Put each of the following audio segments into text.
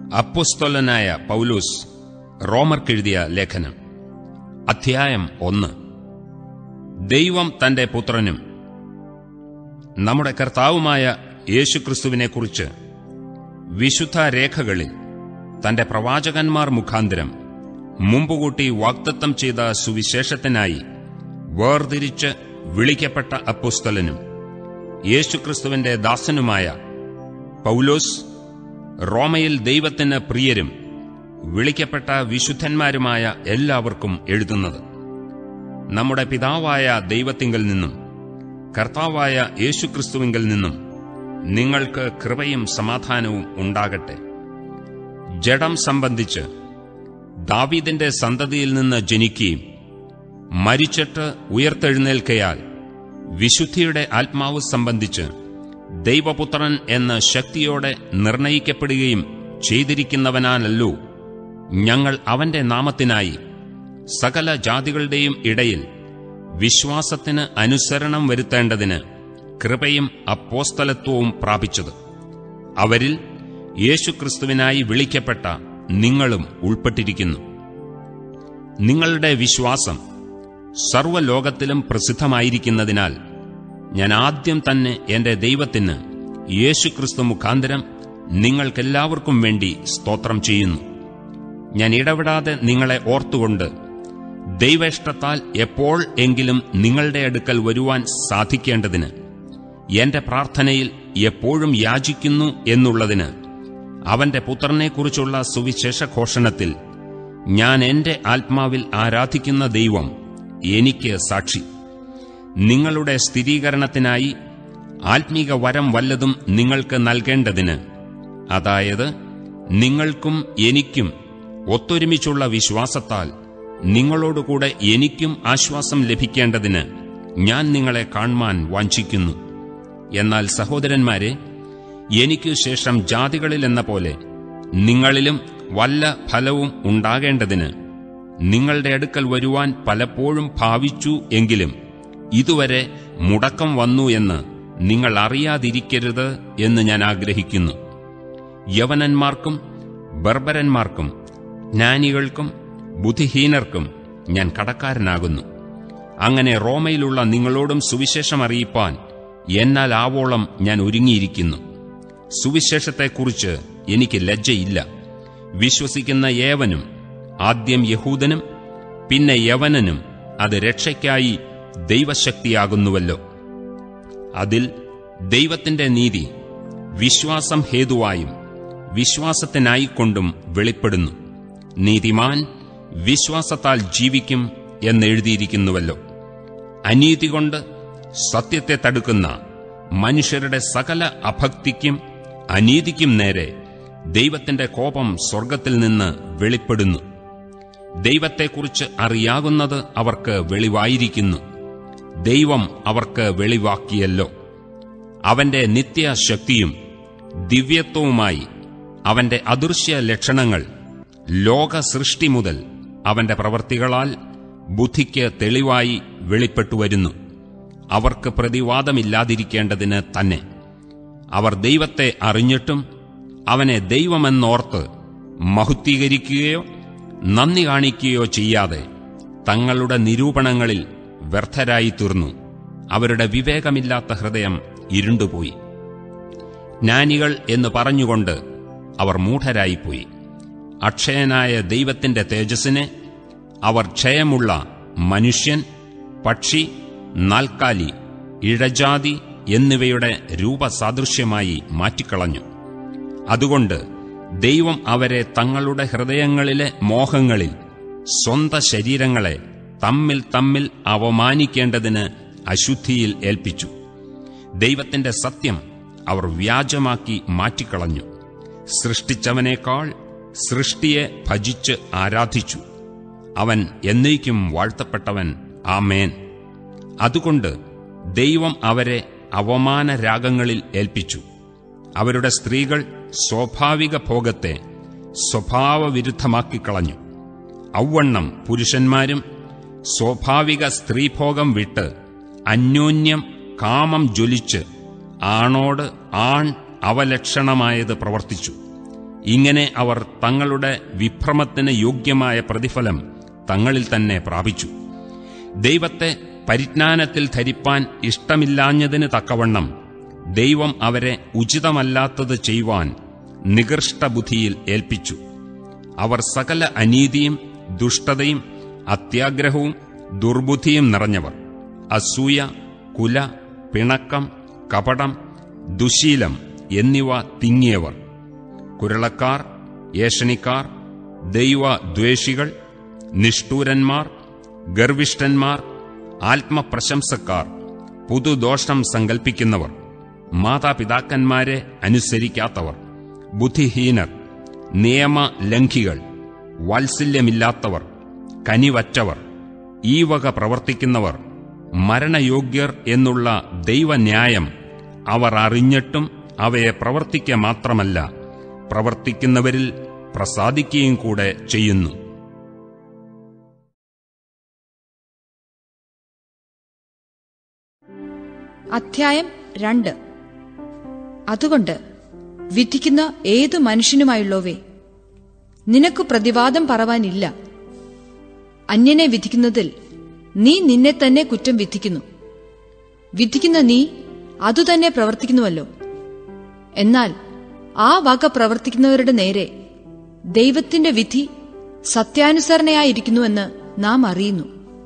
അപ്പുസ്തോലനായ പൗലൂസ് റോമർക്കെഴുതിയ ലേഖനം അധ്യായം ഒന്ന് ദൈവം തന്റെ പുത്രനും നമ്മുടെ കർത്താവുമായ യേശുക്രിസ്തുവിനെക്കുറിച്ച് വിശുദ്ധ രേഖകളിൽ തന്റെ പ്രവാചകന്മാർ മുഖാന്തരം മുമ്പുകൂട്ടി വാഗ്ദത്തം ചെയ്ത സുവിശേഷത്തിനായി വേർതിരിച്ച് വിളിക്കപ്പെട്ട അപ്പുസ്തലനും യേശുക്രിസ്തുവിന്റെ ദാസനുമായ പൗലോസ് റോമയിൽ ദൈവത്തിന് പ്രിയരും വിളിക്കപ്പെട്ട വിശുദ്ധന്മാരുമായ എല്ലാവർക്കും എഴുതുന്നത് നമ്മുടെ പിതാവായ ദൈവത്തിങ്കൽ നിന്നും കർത്താവായ യേശുക്രിസ്തുവിങ്കൽ നിന്നും നിങ്ങൾക്ക് കൃപയും സമാധാനവും ഉണ്ടാകട്ടെ ജഡം സംബന്ധിച്ച് ദാവീദിന്റെ സന്തതിയിൽ നിന്ന് ജനിക്കുകയും മരിച്ചിട്ട് ഉയർത്തെഴുന്നേൽക്കയാൽ വിശുദ്ധിയുടെ ആത്മാവ് സംബന്ധിച്ച് ദൈവപുത്രൻ എന്ന ശക്തിയോടെ നിർണയിക്കപ്പെടുകയും ചെയ്തിരിക്കുന്നവനാണല്ലോ ഞങ്ങൾ അവന്റെ നാമത്തിനായി സകല ജാതികളുടെയും ഇടയിൽ വിശ്വാസത്തിന് അനുസരണം വരുത്തേണ്ടതിന് കൃപയും അപ്പോസ്തലത്വവും പ്രാപിച്ചത് അവരിൽ യേശുക്രിസ്തുവിനായി വിളിക്കപ്പെട്ട നിങ്ങളും ഉൾപ്പെട്ടിരിക്കുന്നു നിങ്ങളുടെ വിശ്വാസം സർവ്വലോകത്തിലും പ്രസിദ്ധമായിരിക്കുന്നതിനാൽ ഞാൻ ആദ്യം തന്നെ എന്റെ ദൈവത്തിന് യേശുക്രിസ്തു മുഖാന്തരം നിങ്ങൾക്കെല്ലാവർക്കും വേണ്ടി സ്തോത്രം ചെയ്യുന്നു ഞാൻ ഇടപെടാതെ നിങ്ങളെ ഓർത്തുകൊണ്ട് ദൈവേഷ്ടത്താൽ എപ്പോൾ എങ്കിലും നിങ്ങളുടെ അടുക്കൽ വരുവാൻ സാധിക്കേണ്ടതിന് എന്റെ പ്രാർത്ഥനയിൽ എപ്പോഴും യാചിക്കുന്നു എന്നുള്ളതിന് അവന്റെ പുത്രനെക്കുറിച്ചുള്ള സുവിശേഷ ഘോഷണത്തിൽ ഞാൻ എന്റെ ആത്മാവിൽ ആരാധിക്കുന്ന ദൈവം എനിക്ക് സാക്ഷി നിങ്ങളുടെ സ്ഥിരീകരണത്തിനായി ആത്മീക വരം വല്ലതും നിങ്ങൾക്ക് നൽകേണ്ടതിന് അതായത് നിങ്ങൾക്കും എനിക്കും ഒത്തൊരുമിച്ചുള്ള വിശ്വാസത്താൽ നിങ്ങളോടുകൂടെ എനിക്കും ആശ്വാസം ലഭിക്കേണ്ടതിന് ഞാൻ നിങ്ങളെ കാണുവാൻ വാഞ്ചിക്കുന്നു എന്നാൽ സഹോദരന്മാരെ എനിക്കു ശേഷം ജാതികളിലെന്ന പോലെ നിങ്ങളിലും വല്ല ഫലവും ഉണ്ടാകേണ്ടതിന് നിങ്ങളുടെ അടുക്കൽ വരുവാൻ പലപ്പോഴും ഭാവിച്ചു എങ്കിലും ഇതുവരെ മുടക്കം വന്നു എന്ന് നിങ്ങൾ അറിയാതിരിക്കരുത് എന്ന് ഞാൻ ആഗ്രഹിക്കുന്നു യവനന്മാർക്കും ബർബരന്മാർക്കും ജ്ഞാനികൾക്കും ബുദ്ധിഹീനർക്കും ഞാൻ കടക്കാരനാകുന്നു അങ്ങനെ റോമയിലുള്ള നിങ്ങളോടും സുവിശേഷം അറിയിപ്പാൻ എന്നാൽ ആവോളം ഞാൻ ഒരുങ്ങിയിരിക്കുന്നു സുവിശേഷത്തെക്കുറിച്ച് എനിക്ക് ലജ്ജയില്ല വിശ്വസിക്കുന്ന ഏവനും ആദ്യം യഹൂദനും പിന്നെ യവനനും അത് രക്ഷയ്ക്കായി ദൈവശക്തിയാകുന്നുവല്ലോ അതിൽ ദൈവത്തിന്റെ നീതി വിശ്വാസം ഹേതുവായും വിശ്വാസത്തിനായിക്കൊണ്ടും വെളിപ്പെടുന്നു നീതിമാൻ വിശ്വാസത്താൽ ജീവിക്കും എന്നെഴുതിയിരിക്കുന്നുവല്ലോ അനീതി കൊണ്ട് സത്യത്തെ തടുക്കുന്ന മനുഷ്യരുടെ സകല അഭക്തിക്കും അനീതിക്കും നേരെ ദൈവത്തിന്റെ കോപം സ്വർഗത്തിൽ നിന്ന് വെളിപ്പെടുന്നു ദൈവത്തെക്കുറിച്ച് അറിയാകുന്നത് അവർക്ക് വെളിവായിരിക്കുന്നു ദൈവം അവർക്ക് വെളിവാക്കിയല്ലോ അവന്റെ നിത്യശക്തിയും ദിവ്യത്വവുമായി അവന്റെ അദൃശ്യ ലക്ഷണങ്ങൾ ലോക സൃഷ്ടി മുതൽ അവന്റെ പ്രവർത്തികളാൽ ബുദ്ധിക്ക് തെളിവായി വെളിപ്പെട്ടുവരുന്നു അവർക്ക് പ്രതിവാദമില്ലാതിരിക്കേണ്ടതിന് തന്നെ അവർ ദൈവത്തെ അറിഞ്ഞിട്ടും അവനെ ദൈവമെന്നോർത്ത് മഹുദ്ധീകരിക്കുകയോ നന്ദി കാണിക്കുകയോ ചെയ്യാതെ തങ്ങളുടെ നിരൂപണങ്ങളിൽ വ്യർത്ഥരായി തീർന്നു അവരുടെ വിവേകമില്ലാത്ത ഹൃദയം ഇരുണ്ടുപോയി ജ്ഞാനികൾ എന്ന് പറഞ്ഞുകൊണ്ട് അവർ മൂഢരായിപ്പോയി അക്ഷയനായ ദൈവത്തിന്റെ തേജസ്സിനെ അവർ ക്ഷയമുള്ള മനുഷ്യൻ പക്ഷി നാൽക്കാലി ഇഴജാതി എന്നിവയുടെ രൂപസാദൃശ്യമായി മാറ്റിക്കളഞ്ഞു അതുകൊണ്ട് ദൈവം അവരെ തങ്ങളുടെ ഹൃദയങ്ങളിലെ മോഹങ്ങളിൽ സ്വന്ത ശരീരങ്ങളെ തമ്മിൽ തമ്മിൽ അവമാനിക്കേണ്ടതിന് അശുദ്ധിയിൽ ഏൽപ്പിച്ചു ദൈവത്തിന്റെ സത്യം അവർ വ്യാജമാക്കി മാറ്റിക്കളഞ്ഞു സൃഷ്ടിച്ചവനേക്കാൾ സൃഷ്ടിയെ ഭജിച്ച് ആരാധിച്ചു അവൻ എന്നേക്കും വാഴ്ത്തപ്പെട്ടവൻ ആമേൻ അതുകൊണ്ട് ദൈവം അവരെ അവമാന രാഗങ്ങളിൽ ഏൽപ്പിച്ചു അവരുടെ സ്ത്രീകൾ സ്വാഭാവിക ഭോഗത്തെ സ്വഭാവവിരുദ്ധമാക്കിക്കളഞ്ഞു ഔവണ്ണം പുരുഷന്മാരും സ്വാഭാവിക സ്ത്രീഭോഗം വിട്ട് അന്യോന്യം കാമം ജ്വലിച്ച് ആണോട് ആൺ അവലക്ഷണമായത് പ്രവർത്തിച്ചു ഇങ്ങനെ അവർ തങ്ങളുടെ വിഭ്രമത്തിന് യോഗ്യമായ പ്രതിഫലം തങ്ങളിൽ തന്നെ പ്രാപിച്ചു ദൈവത്തെ പരിജ്ഞാനത്തിൽ ധരിപ്പാൻ ഇഷ്ടമില്ലാഞ്ഞതിന് തക്കവണ്ണം ദൈവം അവരെ ഉചിതമല്ലാത്തത് ചെയ്യുവാൻ നികൃഷ്ടബുദ്ധിയിൽ ഏൽപ്പിച്ചു അവർ സകല അനീതിയും ദുഷ്ടതയും അത്യാഗ്രഹവും ദുർബുദ്ധിയും നിറഞ്ഞവർ അസൂയ കുല പിണക്കം കപടം ദുശീലം എന്നിവ തിങ്ങിയവർ കുരളക്കാർ ഏഷണിക്കാർ ദൈവദ്വേഷികൾ നിഷ്ഠൂരന്മാർ ഗർവിഷ്ഠന്മാർ ആത്മപ്രശംസക്കാർ പുതുദോഷം സങ്കൽപ്പിക്കുന്നവർ മാതാപിതാക്കന്മാരെ അനുസരിക്കാത്തവർ ബുദ്ധിഹീനർ നിയമലംഘികൾ വാത്സല്യമില്ലാത്തവർ കനിവറ്റവർ ഈ വക പ്രവർത്തിക്കുന്നവർ മരണയോഗ്യർ എന്നുള്ള ദൈവന്യായം അവർ അറിഞ്ഞിട്ടും അവയെ പ്രവർത്തിക്കുക മാത്രമല്ല പ്രവർത്തിക്കുന്നവരിൽ പ്രസാദിക്കുകയും കൂടെ ചെയ്യുന്നു അധ്യായം രണ്ട് അതുകൊണ്ട് വിധിക്കുന്ന ഏതു മനുഷ്യനുമായുള്ളവേ നിനക്ക് പ്രതിവാദം പറവാനില്ല അന്യനെ വിധിക്കുന്നതിൽ നീ നിന്നെ തന്നെ കുറ്റം വിധിക്കുന്നു വിധിക്കുന്ന നീ അതുതന്നെ പ്രവർത്തിക്കുന്നുവല്ലോ എന്നാൽ ആ വക പ്രവർത്തിക്കുന്നവരുടെ നേരെ ദൈവത്തിന്റെ വിധി സത്യാനുസരണയായിരിക്കുന്നുവെന്ന് നാം അറിയുന്നു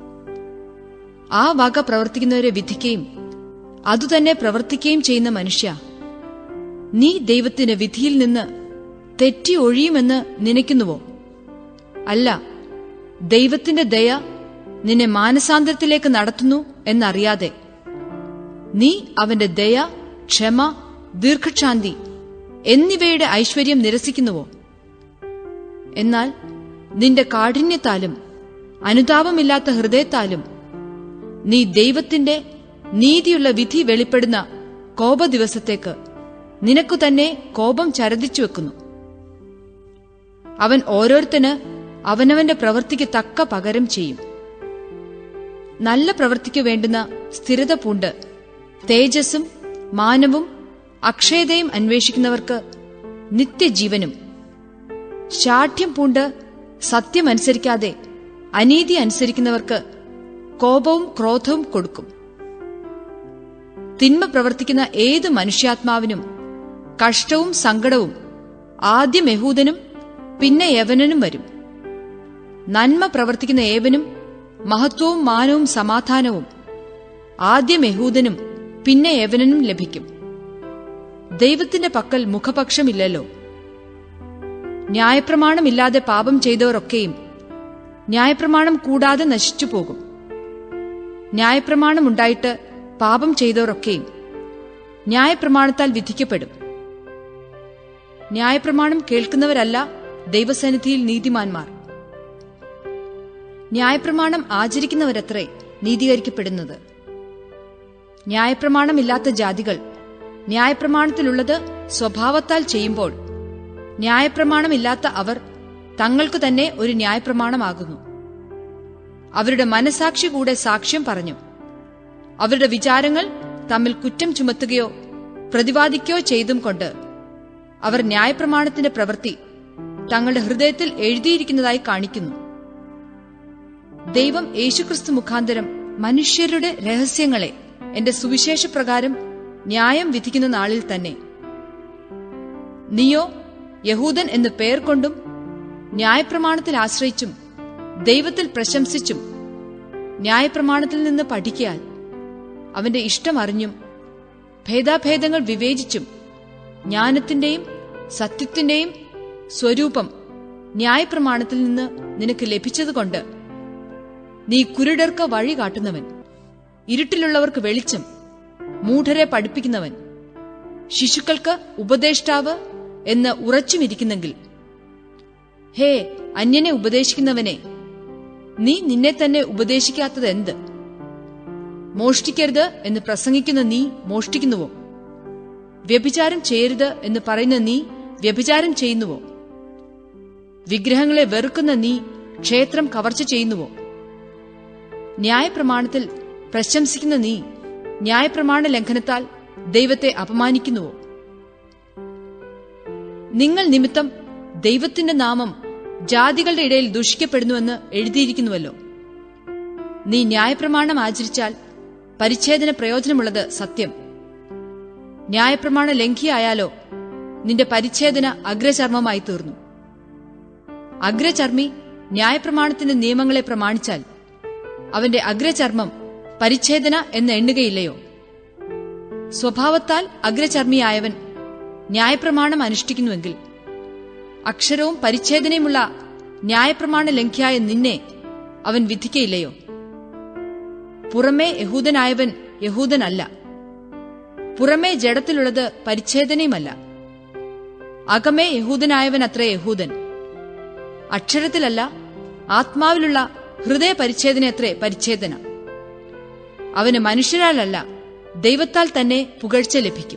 ആ വക പ്രവർത്തിക്കുന്നവരെ വിധിക്കുകയും അതുതന്നെ പ്രവർത്തിക്കുകയും ചെയ്യുന്ന മനുഷ്യ നീ ദൈവത്തിന്റെ വിധിയിൽ നിന്ന് തെറ്റി ഒഴിയുമെന്ന് നനയ്ക്കുന്നുവോ അല്ല ദൈവത്തിന്റെ ദയ നിന്നെ മാനസാന്തരത്തിലേക്ക് നടത്തുന്നു എന്നറിയാതെ നീ അവന്റെ ദയ ക്ഷമ ദീർഘക്ഷാന്തി എന്നിവയുടെ ഐശ്വര്യം നിരസിക്കുന്നുവോ എന്നാൽ നിന്റെ കാഠിന്യത്താലും അനുതാപമില്ലാത്ത ഹൃദയത്താലും നീ ദൈവത്തിന്റെ നീതിയുള്ള വിധി വെളിപ്പെടുന്ന കോപദിവസത്തേക്ക് നിനക്കു തന്നെ കോപം ചരതിച്ചു വെക്കുന്നു അവൻ ഓരോരുത്തന് അവനവന്റെ പ്രവൃത്തിക്ക് തക്ക പകരം ചെയ്യും നല്ല പ്രവൃത്തിക്കു വേണ്ടുന്ന സ്ഥിരത പൂണ്ട് തേജസ്സും മാനവും അക്ഷയതയും അന്വേഷിക്കുന്നവർക്ക് നിത്യജീവനും ശാഠ്യം പൂണ്ട് സത്യമനുസരിക്കാതെ അനീതി അനുസരിക്കുന്നവർക്ക് കോപവും ക്രോധവും കൊടുക്കും തിന്മ പ്രവർത്തിക്കുന്ന ഏത് മനുഷ്യാത്മാവിനും കഷ്ടവും സങ്കടവും ആദ്യം യഹൂദനും പിന്നെ യവനനും വരും നന്മ പ്രവർത്തിക്കുന്ന ഏവനും മഹത്വവും മാനവും സമാധാനവും ആദ്യം യഹൂദനും പിന്നെ യവനനും ലഭിക്കും ദൈവത്തിന്റെ പക്കൽ മുഖപക്ഷമില്ലല്ലോ ന്യായപ്രമാണമില്ലാതെ പാപം ചെയ്തവരൊക്കെയും ന്യായപ്രമാണം കൂടാതെ നശിച്ചു പോകും ന്യായപ്രമാണമുണ്ടായിട്ട് പാപം ചെയ്തവരൊക്കെയും ന്യായപ്രമാണത്താൽ വിധിക്കപ്പെടും ന്യായപ്രമാണം കേൾക്കുന്നവരല്ല ദൈവസന്നിധിയിൽ നീതിമാന്മാർ ന്യായപ്രമാണം ആചരിക്കുന്നവരത്രേ നീതീകരിക്കപ്പെടുന്നത് ന്യായപ്രമാണമില്ലാത്ത ജാതികൾ ന്യായപ്രമാണത്തിലുള്ളത് സ്വഭാവത്താൽ ചെയ്യുമ്പോൾ ന്യായപ്രമാണമില്ലാത്ത അവർ തങ്ങൾക്കു തന്നെ ഒരു ന്യായപ്രമാണമാകുന്നു അവരുടെ മനസാക്ഷി കൂടെ സാക്ഷ്യം പറഞ്ഞു അവരുടെ വിചാരങ്ങൾ തമ്മിൽ കുറ്റം ചുമത്തുകയോ പ്രതിവാദിക്കുകയോ ചെയ്തും കൊണ്ട് അവർ ന്യായപ്രമാണത്തിന്റെ പ്രവൃത്തി തങ്ങളുടെ ഹൃദയത്തിൽ എഴുതിയിരിക്കുന്നതായി കാണിക്കുന്നു ദൈവം യേശുക്രിസ്തു മുഖാന്തരം മനുഷ്യരുടെ രഹസ്യങ്ങളെ എന്റെ സുവിശേഷപ്രകാരം ന്യായം വിധിക്കുന്ന നാളിൽ തന്നെ നീയോ യഹൂദൻ എന്ന് പേർ കൊണ്ടും ന്യായപ്രമാണത്തിൽ ആശ്രയിച്ചും ദൈവത്തിൽ പ്രശംസിച്ചും ന്യായപ്രമാണത്തിൽ നിന്ന് പഠിക്കാൽ അവന്റെ ഇഷ്ടമറിഞ്ഞും ഭേദാഭേദങ്ങൾ വിവേചിച്ചും ജ്ഞാനത്തിന്റെയും സത്യത്തിന്റെയും സ്വരൂപം ന്യായപ്രമാണത്തിൽ നിന്ന് നിനക്ക് ലഭിച്ചതുകൊണ്ട് നീ കുരുടർക്ക് വഴി കാട്ടുന്നവൻ ഇരുട്ടിലുള്ളവർക്ക് വെളിച്ചം മൂഢരെ പഠിപ്പിക്കുന്നവൻ ശിശുക്കൾക്ക് ഉപദേഷ്ടാവ് എന്ന് ഉറച്ചുമിരിക്കുന്നെങ്കിൽ ഹേ അന്യനെ ഉപദേശിക്കുന്നവനെ നീ നിന്നെ തന്നെ ഉപദേശിക്കാത്തത് എന്ത് മോഷ്ടിക്കരുത് എന്ന് പ്രസംഗിക്കുന്ന നീ മോഷ്ടിക്കുന്നുവോ വ്യഭിചാരം ചെയ്യരുത് എന്ന് പറയുന്ന നീ വ്യഭിചാരം ചെയ്യുന്നുവോ വിഗ്രഹങ്ങളെ വെറുക്കുന്ന നീ ക്ഷേത്രം കവർച്ച ചെയ്യുന്നുവോ ന്യായപ്രമാണത്തിൽ പ്രശംസിക്കുന്ന നീ ന്യായപ്രമാണ ലംഘനത്താൽ ദൈവത്തെ അപമാനിക്കുന്നുവോ നിങ്ങൾ നിമിത്തം ദൈവത്തിന്റെ നാമം ജാതികളുടെ ഇടയിൽ ദുഷിക്കപ്പെടുന്നുവെന്ന് എഴുതിയിരിക്കുന്നുവല്ലോ നീ ന്യായപ്രമാണം ആചരിച്ചാൽ പരിച്ഛേദന പ്രയോജനമുള്ളത് സത്യം ന്യായപ്രമാണ ലംഘിയായാലോ നിന്റെ പരിച്ഛേദന അഗ്രചർമ്മമായി തീർന്നു അഗ്രചർമ്മി ന്യായപ്രമാണത്തിന്റെ നിയമങ്ങളെ പ്രമാണിച്ചാൽ അവന്റെ അഗ്രചർമ്മം പരിച്ഛേദന എന്ന് എണ്ണുകയില്ലയോ സ്വഭാവത്താൽ അഗ്രചർമ്മിയായവൻ ന്യായപ്രമാണം അനുഷ്ഠിക്കുന്നുവെങ്കിൽ അക്ഷരവും പരിച്ഛേദനയുമുള്ള ന്യായപ്രമാണ ലംഘ്യായ നിന്നെ അവൻ വിധിക്കയില്ലയോ പുറമേ യഹൂദനായവൻ യഹൂദനല്ല പുറമേ ജഡത്തിലുള്ളത് പരിച്ഛേദനയുമല്ല അകമേ യഹൂദനായവൻ അത്രേ യഹൂദൻ അക്ഷരത്തിലല്ല ആത്മാവിലുള്ള ഹൃദയ പരിച്ഛേദന അത്രേ പരിച്ഛേദന അവന് മനുഷ്യരാലല്ല ദൈവത്താൽ തന്നെ പുകഴ്ച ലഭിക്കും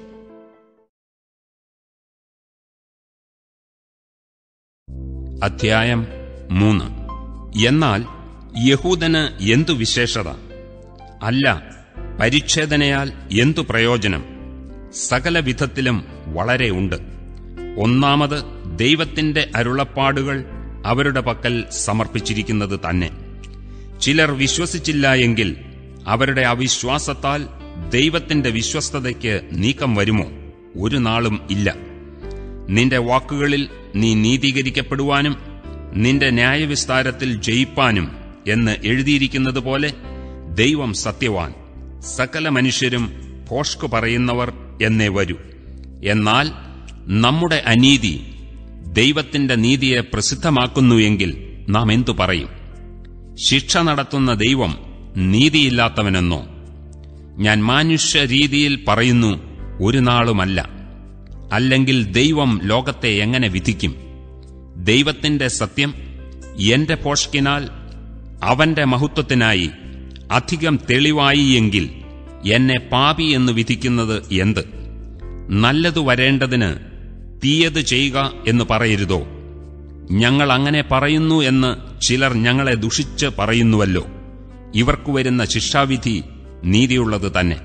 അധ്യായം മൂന്ന് എന്നാൽ യഹൂദന് എന്തു വിശേഷത അല്ല പരിച്ഛേദനയാൽ എന്തു പ്രയോജനം സകല വിധത്തിലും വളരെ ഉണ്ട് ഒന്നാമത് ദൈവത്തിന്റെ അരുളപ്പാടുകൾ അവരുടെ പക്കൽ സമർപ്പിച്ചിരിക്കുന്നത് തന്നെ ചിലർ വിശ്വസിച്ചില്ല എങ്കിൽ അവരുടെ അവിശ്വാസത്താൽ ദൈവത്തിന്റെ വിശ്വസ്തതയ്ക്ക് നീക്കം വരുമോ ഒരു നാളും ഇല്ല നിന്റെ വാക്കുകളിൽ നീ നീതീകരിക്കപ്പെടുവാനും നിന്റെ ന്യായവിസ്താരത്തിൽ ജയിപ്പാനും എന്ന് എഴുതിയിരിക്കുന്നത് പോലെ ദൈവം സത്യവാൻ സകല മനുഷ്യരും ഭോഷ്കു പറയുന്നവർ എന്നേ വരൂ എന്നാൽ നമ്മുടെ അനീതി ദൈവത്തിന്റെ നീതിയെ പ്രസിദ്ധമാക്കുന്നു എങ്കിൽ നാം എന്തു പറയും ശിക്ഷ നടത്തുന്ന ദൈവം നീതിയില്ലാത്തവനെന്നോ ഞാൻ മാനുഷ്യ രീതിയിൽ പറയുന്നു ഒരു നാളുമല്ല അല്ലെങ്കിൽ ദൈവം ലോകത്തെ എങ്ങനെ വിധിക്കും ദൈവത്തിന്റെ സത്യം എന്റെ പോഷ്കിനാൽ അവന്റെ മഹത്വത്തിനായി അധികം തെളിവായി എങ്കിൽ എന്നെ പാപി എന്ന് വിധിക്കുന്നത് എന്ത് നല്ലതു വരേണ്ടതിന് തീയത് ചെയ്യുക എന്ന് പറയരുതോ ഞങ്ങൾ അങ്ങനെ പറയുന്നു എന്ന് ചിലർ ഞങ്ങളെ ദുഷിച്ച് പറയുന്നുവല്ലോ ഇവർക്കു വരുന്ന ശിക്ഷാവിധി നീതിയുള്ളത് തന്നെ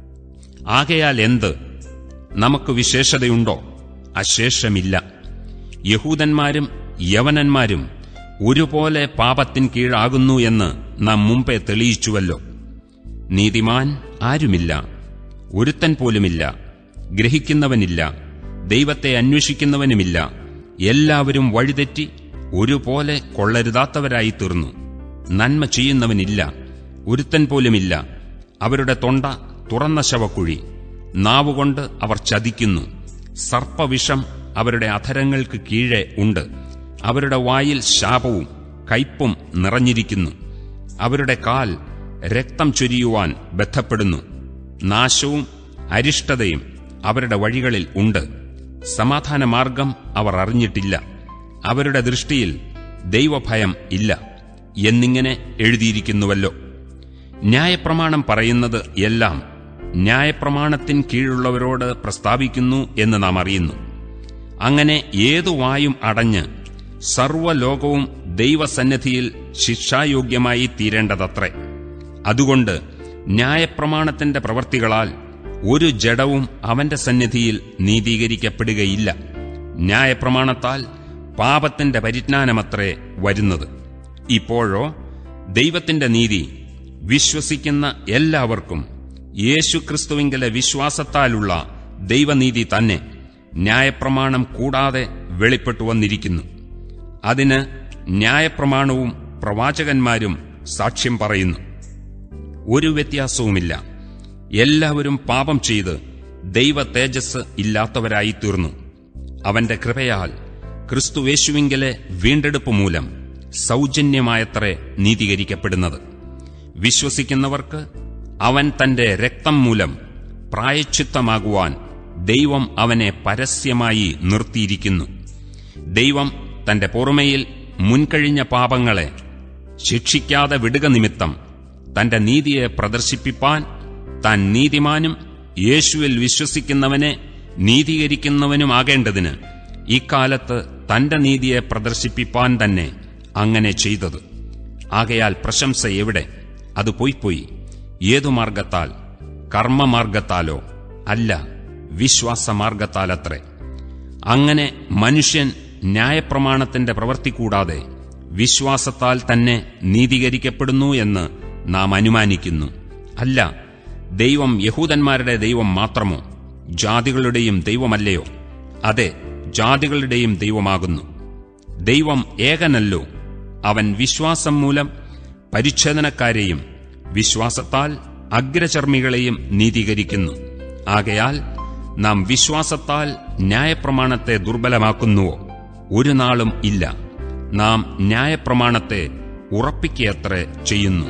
ആകയാൽ എന്ത് നമുക്ക് വിശേഷതയുണ്ടോ അശേഷമില്ല യഹൂദന്മാരും യവനന്മാരും ഒരുപോലെ പാപത്തിൻ കീഴാകുന്നു എന്ന് നാം മുമ്പേ തെളിയിച്ചുവല്ലോ നീതിമാൻ ആരുമില്ല ഒരുത്തൻ പോലുമില്ല ഗ്രഹിക്കുന്നവനില്ല ദൈവത്തെ അന്വേഷിക്കുന്നവനുമില്ല എല്ലാവരും വഴിതെറ്റി ഒരുപോലെ കൊള്ളരുതാത്തവരായി തീർന്നു നന്മ ചെയ്യുന്നവനില്ല ഒരുത്തൻ പോലുമില്ല അവരുടെ തൊണ്ട തുറന്ന ശവക്കുഴി നാവുകൊണ്ട് അവർ ചതിക്കുന്നു സർപ്പവിഷം അവരുടെ അധരങ്ങൾക്ക് കീഴെ ഉണ്ട് അവരുടെ വായിൽ ശാപവും കയ്പും നിറഞ്ഞിരിക്കുന്നു അവരുടെ കാൽ രക്തം ചൊരിയുവാൻ ബന്ധപ്പെടുന്നു നാശവും അരിഷ്ടതയും അവരുടെ വഴികളിൽ ഉണ്ട് സമാധാനമാർഗം അവർ അറിഞ്ഞിട്ടില്ല അവരുടെ ദൃഷ്ടിയിൽ ദൈവഭയം ഇല്ല എന്നിങ്ങനെ എഴുതിയിരിക്കുന്നുവല്ലോ ന്യായപ്രമാണം പറയുന്നത് എല്ലാം ന്യായപ്രമാണത്തിൻ കീഴുള്ളവരോട് പ്രസ്താവിക്കുന്നു എന്ന് നാം അറിയുന്നു അങ്ങനെ ഏതു വായും അടഞ്ഞ് സർവ്വലോകവും ദൈവസന്നിധിയിൽ ശിക്ഷായോഗ്യമായി തീരേണ്ടതത്രേ അതുകൊണ്ട് ന്യായപ്രമാണത്തിന്റെ പ്രവർത്തികളാൽ ഒരു ജഡവും അവന്റെ സന്നിധിയിൽ നീതീകരിക്കപ്പെടുകയില്ല ന്യായപ്രമാണത്താൽ പാപത്തിന്റെ പരിജ്ഞാനമത്രേ വരുന്നത് ഇപ്പോഴോ ദൈവത്തിന്റെ നീതി വിശ്വസിക്കുന്ന എല്ലാവർക്കും യേശുക്രിസ്തുവിങ്കലെ വിശ്വാസത്താലുള്ള ദൈവനീതി തന്നെ ന്യായപ്രമാണം കൂടാതെ വെളിപ്പെട്ടു വന്നിരിക്കുന്നു അതിന് ന്യായപ്രമാണവും പ്രവാചകന്മാരും സാക്ഷ്യം പറയുന്നു ഒരു വ്യത്യാസവുമില്ല എല്ലാവരും പാപം ചെയ്ത് ദൈവ തേജസ് ഇല്ലാത്തവരായി തീർന്നു അവന്റെ കൃപയാൽ ക്രിസ്തുവേശുവിങ്കലെ വീണ്ടെടുപ്പ് മൂലം സൗജന്യമായത്രേ നീതീകരിക്കപ്പെടുന്നത് വിശ്വസിക്കുന്നവർക്ക് അവൻ തന്റെ രക്തം മൂലം പ്രായച്ചിത്തമാകുവാൻ ദൈവം അവനെ പരസ്യമായി നിർത്തിയിരിക്കുന്നു ദൈവം തന്റെ പുറമയിൽ മുൻകഴിഞ്ഞ പാപങ്ങളെ ശിക്ഷിക്കാതെ വിടുക നിമിത്തം തന്റെ നീതിയെ പ്രദർശിപ്പിപ്പാൻ താൻ നീതിമാനും യേശുവിൽ വിശ്വസിക്കുന്നവനെ നീതീകരിക്കുന്നവനുമാകേണ്ടതിന് ഇക്കാലത്ത് തന്റെ നീതിയെ പ്രദർശിപ്പിപ്പാൻ തന്നെ അങ്ങനെ ചെയ്തത് ആകയാൽ പ്രശംസ എവിടെ അത് പോയിപ്പോയി ഏതു മാർഗത്താൽ കർമ്മമാർഗത്താലോ അല്ല വിശ്വാസമാർഗത്താലത്രേ അങ്ങനെ മനുഷ്യൻ ന്യായപ്രമാണത്തിന്റെ പ്രവൃത്തി കൂടാതെ വിശ്വാസത്താൽ തന്നെ നീതീകരിക്കപ്പെടുന്നു എന്ന് നാം അനുമാനിക്കുന്നു അല്ല ദൈവം യഹൂദന്മാരുടെ ദൈവം മാത്രമോ ജാതികളുടെയും ദൈവമല്ലയോ അതെ ജാതികളുടെയും ദൈവമാകുന്നു ദൈവം ഏകനല്ലോ അവൻ വിശ്വാസം മൂലം പരിച്ഛേദനക്കാരെയും വിശ്വാസത്താൽ അഗ്രചർമ്മികളെയും നീതീകരിക്കുന്നു ആകയാൽ നാം വിശ്വാസത്താൽ ന്യായപ്രമാണത്തെ ദുർബലമാക്കുന്നുവോ ഒരു നാളും ഇല്ല നാം ന്യായപ്രമാണത്തെ ഉറപ്പിക്കയത്ര ചെയ്യുന്നു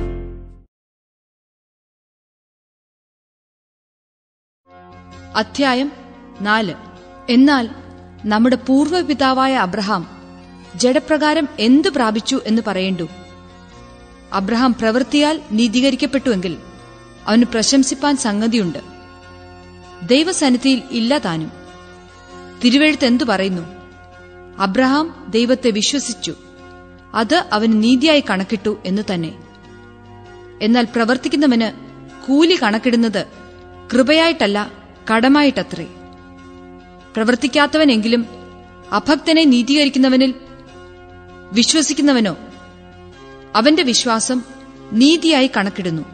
അധ്യായം നാല് എന്നാൽ നമ്മുടെ പൂർവ്വപിതാവായ അബ്രഹാം ജഡപ്രകാരം എന്തു പ്രാപിച്ചു എന്ന് പറയേണ്ടു അബ്രഹാം പ്രവൃത്തിയാൽ നീതീകരിക്കപ്പെട്ടുവെങ്കിൽ അവന് പ്രശംസിപ്പാൻ സംഗതിയുണ്ട് ദൈവസന്നിധിയിൽ ഇല്ല താനും തിരുവെഴുത്ത് എന്തു പറയുന്നു അബ്രഹാം ദൈവത്തെ വിശ്വസിച്ചു അത് അവന് നീതിയായി കണക്കിട്ടു എന്ന് തന്നെ എന്നാൽ പ്രവർത്തിക്കുന്നവന് കൂലി കണക്കിടുന്നത് കൃപയായിട്ടല്ല കടമായിട്ടത്രേ പ്രവർത്തിക്കാത്തവനെങ്കിലും അഭക്തനെ നീതീകരിക്കുന്നവനിൽ വിശ്വസിക്കുന്നവനോ അവന്റെ വിശ്വാസം നീതിയായി കണക്കിടുന്നു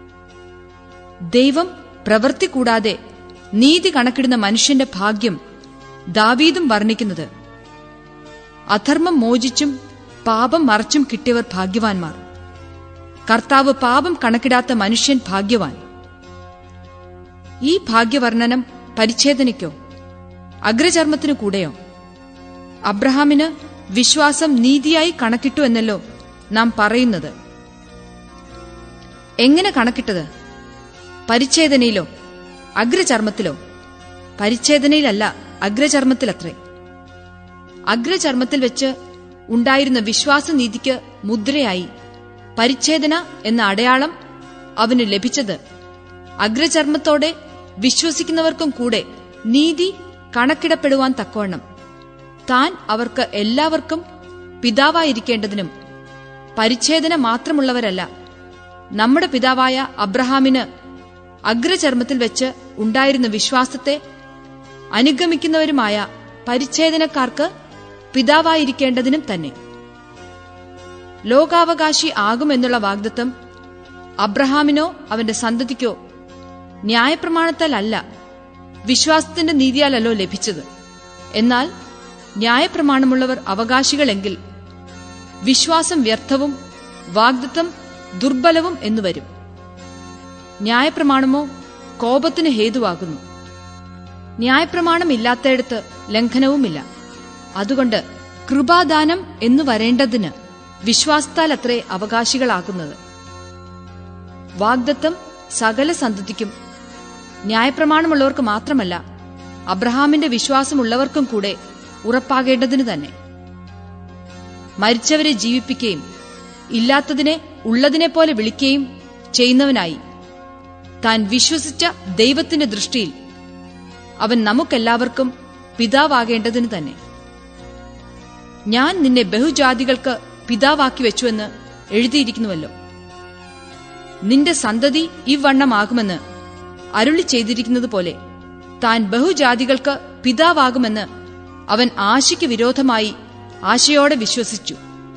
ദൈവം പ്രവൃത്തി കൂടാതെ നീതി കണക്കിടുന്ന മനുഷ്യന്റെ ഭാഗ്യം ദാവീദും വർണ്ണിക്കുന്നത് അധർമ്മം മോചിച്ചും പാപം മറച്ചും കിട്ടിയവർ ഭാഗ്യവാന്മാർ കർത്താവ് പാപം കണക്കിടാത്ത മനുഷ്യൻ ഭാഗ്യവാൻ ഈ ഭാഗ്യവർണ്ണനം പരിച്ഛേദനയ്ക്കോ അഗ്രചർമ്മത്തിനു കൂടെയോ അബ്രഹാമിന് വിശ്വാസം നീതിയായി കണക്കിട്ടു എന്നല്ലോ നാം പറയുന്നത് എങ്ങനെ കണക്കിട്ടത് പരിച്ഛേദനയിലോ അഗ്രചർമ്മത്തിലോ പരിച്ഛേദനയിലല്ല അഗ്രചർമ്മത്തിലത്രേ അഗ്രചർമ്മത്തിൽ വെച്ച് ഉണ്ടായിരുന്ന വിശ്വാസനീതിക്ക് മുദ്രയായി പരിച്ഛേദന എന്ന അടയാളം അവന് ലഭിച്ചത് അഗ്രചർമ്മത്തോടെ വിശ്വസിക്കുന്നവർക്കും കൂടെ നീതി കണക്കിടപ്പെടുവാൻ തക്കവണ്ണം താൻ അവർക്ക് എല്ലാവർക്കും പിതാവായിരിക്കേണ്ടതിനും പരിച്ഛേദന മാത്രമുള്ളവരല്ല നമ്മുടെ പിതാവായ അബ്രഹാമിന് അഗ്രചർമ്മത്തിൽ വെച്ച് ഉണ്ടായിരുന്ന വിശ്വാസത്തെ അനുഗമിക്കുന്നവരുമായ പരിച്ഛേദനക്കാർക്ക് പിതാവായിരിക്കേണ്ടതിനും തന്നെ ലോകാവകാശി ആകുമെന്നുള്ള വാഗ്ദത്തം അബ്രഹാമിനോ അവന്റെ സന്തതിക്കോ ന്യായപ്രമാണത്താലല്ല വിശ്വാസത്തിന്റെ നീതിയാലല്ലോ ലഭിച്ചത് എന്നാൽ ന്യായപ്രമാണമുള്ളവർ അവകാശികളെങ്കിൽ വിശ്വാസം വ്യർത്ഥവും വാഗ്ദത്തം ദുർബലവും എന്നുവരും ന്യായപ്രമാണമോ കോപത്തിന് ഹേതുവാകുന്നു ന്യായപ്രമാണമില്ലാത്തയിടത്ത് ലംഘനവുമില്ല അതുകൊണ്ട് കൃപാദാനം എന്നു വരേണ്ടതിന് വിശ്വാസത്താൽ അത്രേ അവകാശികളാകുന്നത് വാഗ്ദത്തം സകല സന്തതിക്കും ന്യായപ്രമാണമുള്ളവർക്ക് മാത്രമല്ല അബ്രഹാമിന്റെ വിശ്വാസമുള്ളവർക്കും കൂടെ ഉറപ്പാകേണ്ടതിന് തന്നെ മരിച്ചവരെ ജീവിപ്പിക്കുകയും ഇല്ലാത്തതിനെ ഉള്ളതിനെ പോലെ വിളിക്കുകയും ചെയ്യുന്നവനായി താൻ വിശ്വസിച്ച ദൈവത്തിന്റെ ദൃഷ്ടിയിൽ അവൻ നമുക്കെല്ലാവർക്കും പിതാവാകേണ്ടതിന് തന്നെ ഞാൻ നിന്നെ ബഹുജാതികൾക്ക് പിതാവാക്കി വെച്ചുവെന്ന് എഴുതിയിരിക്കുന്നുവല്ലോ നിന്റെ സന്തതി ഇവണ്ണമാകുമെന്ന് അരുളി ചെയ്തിരിക്കുന്നത് പോലെ താൻ ബഹുജാതികൾക്ക് പിതാവാകുമെന്ന് അവൻ ആശയ്ക്ക് വിരോധമായി ആശയോടെ വിശ്വസിച്ചു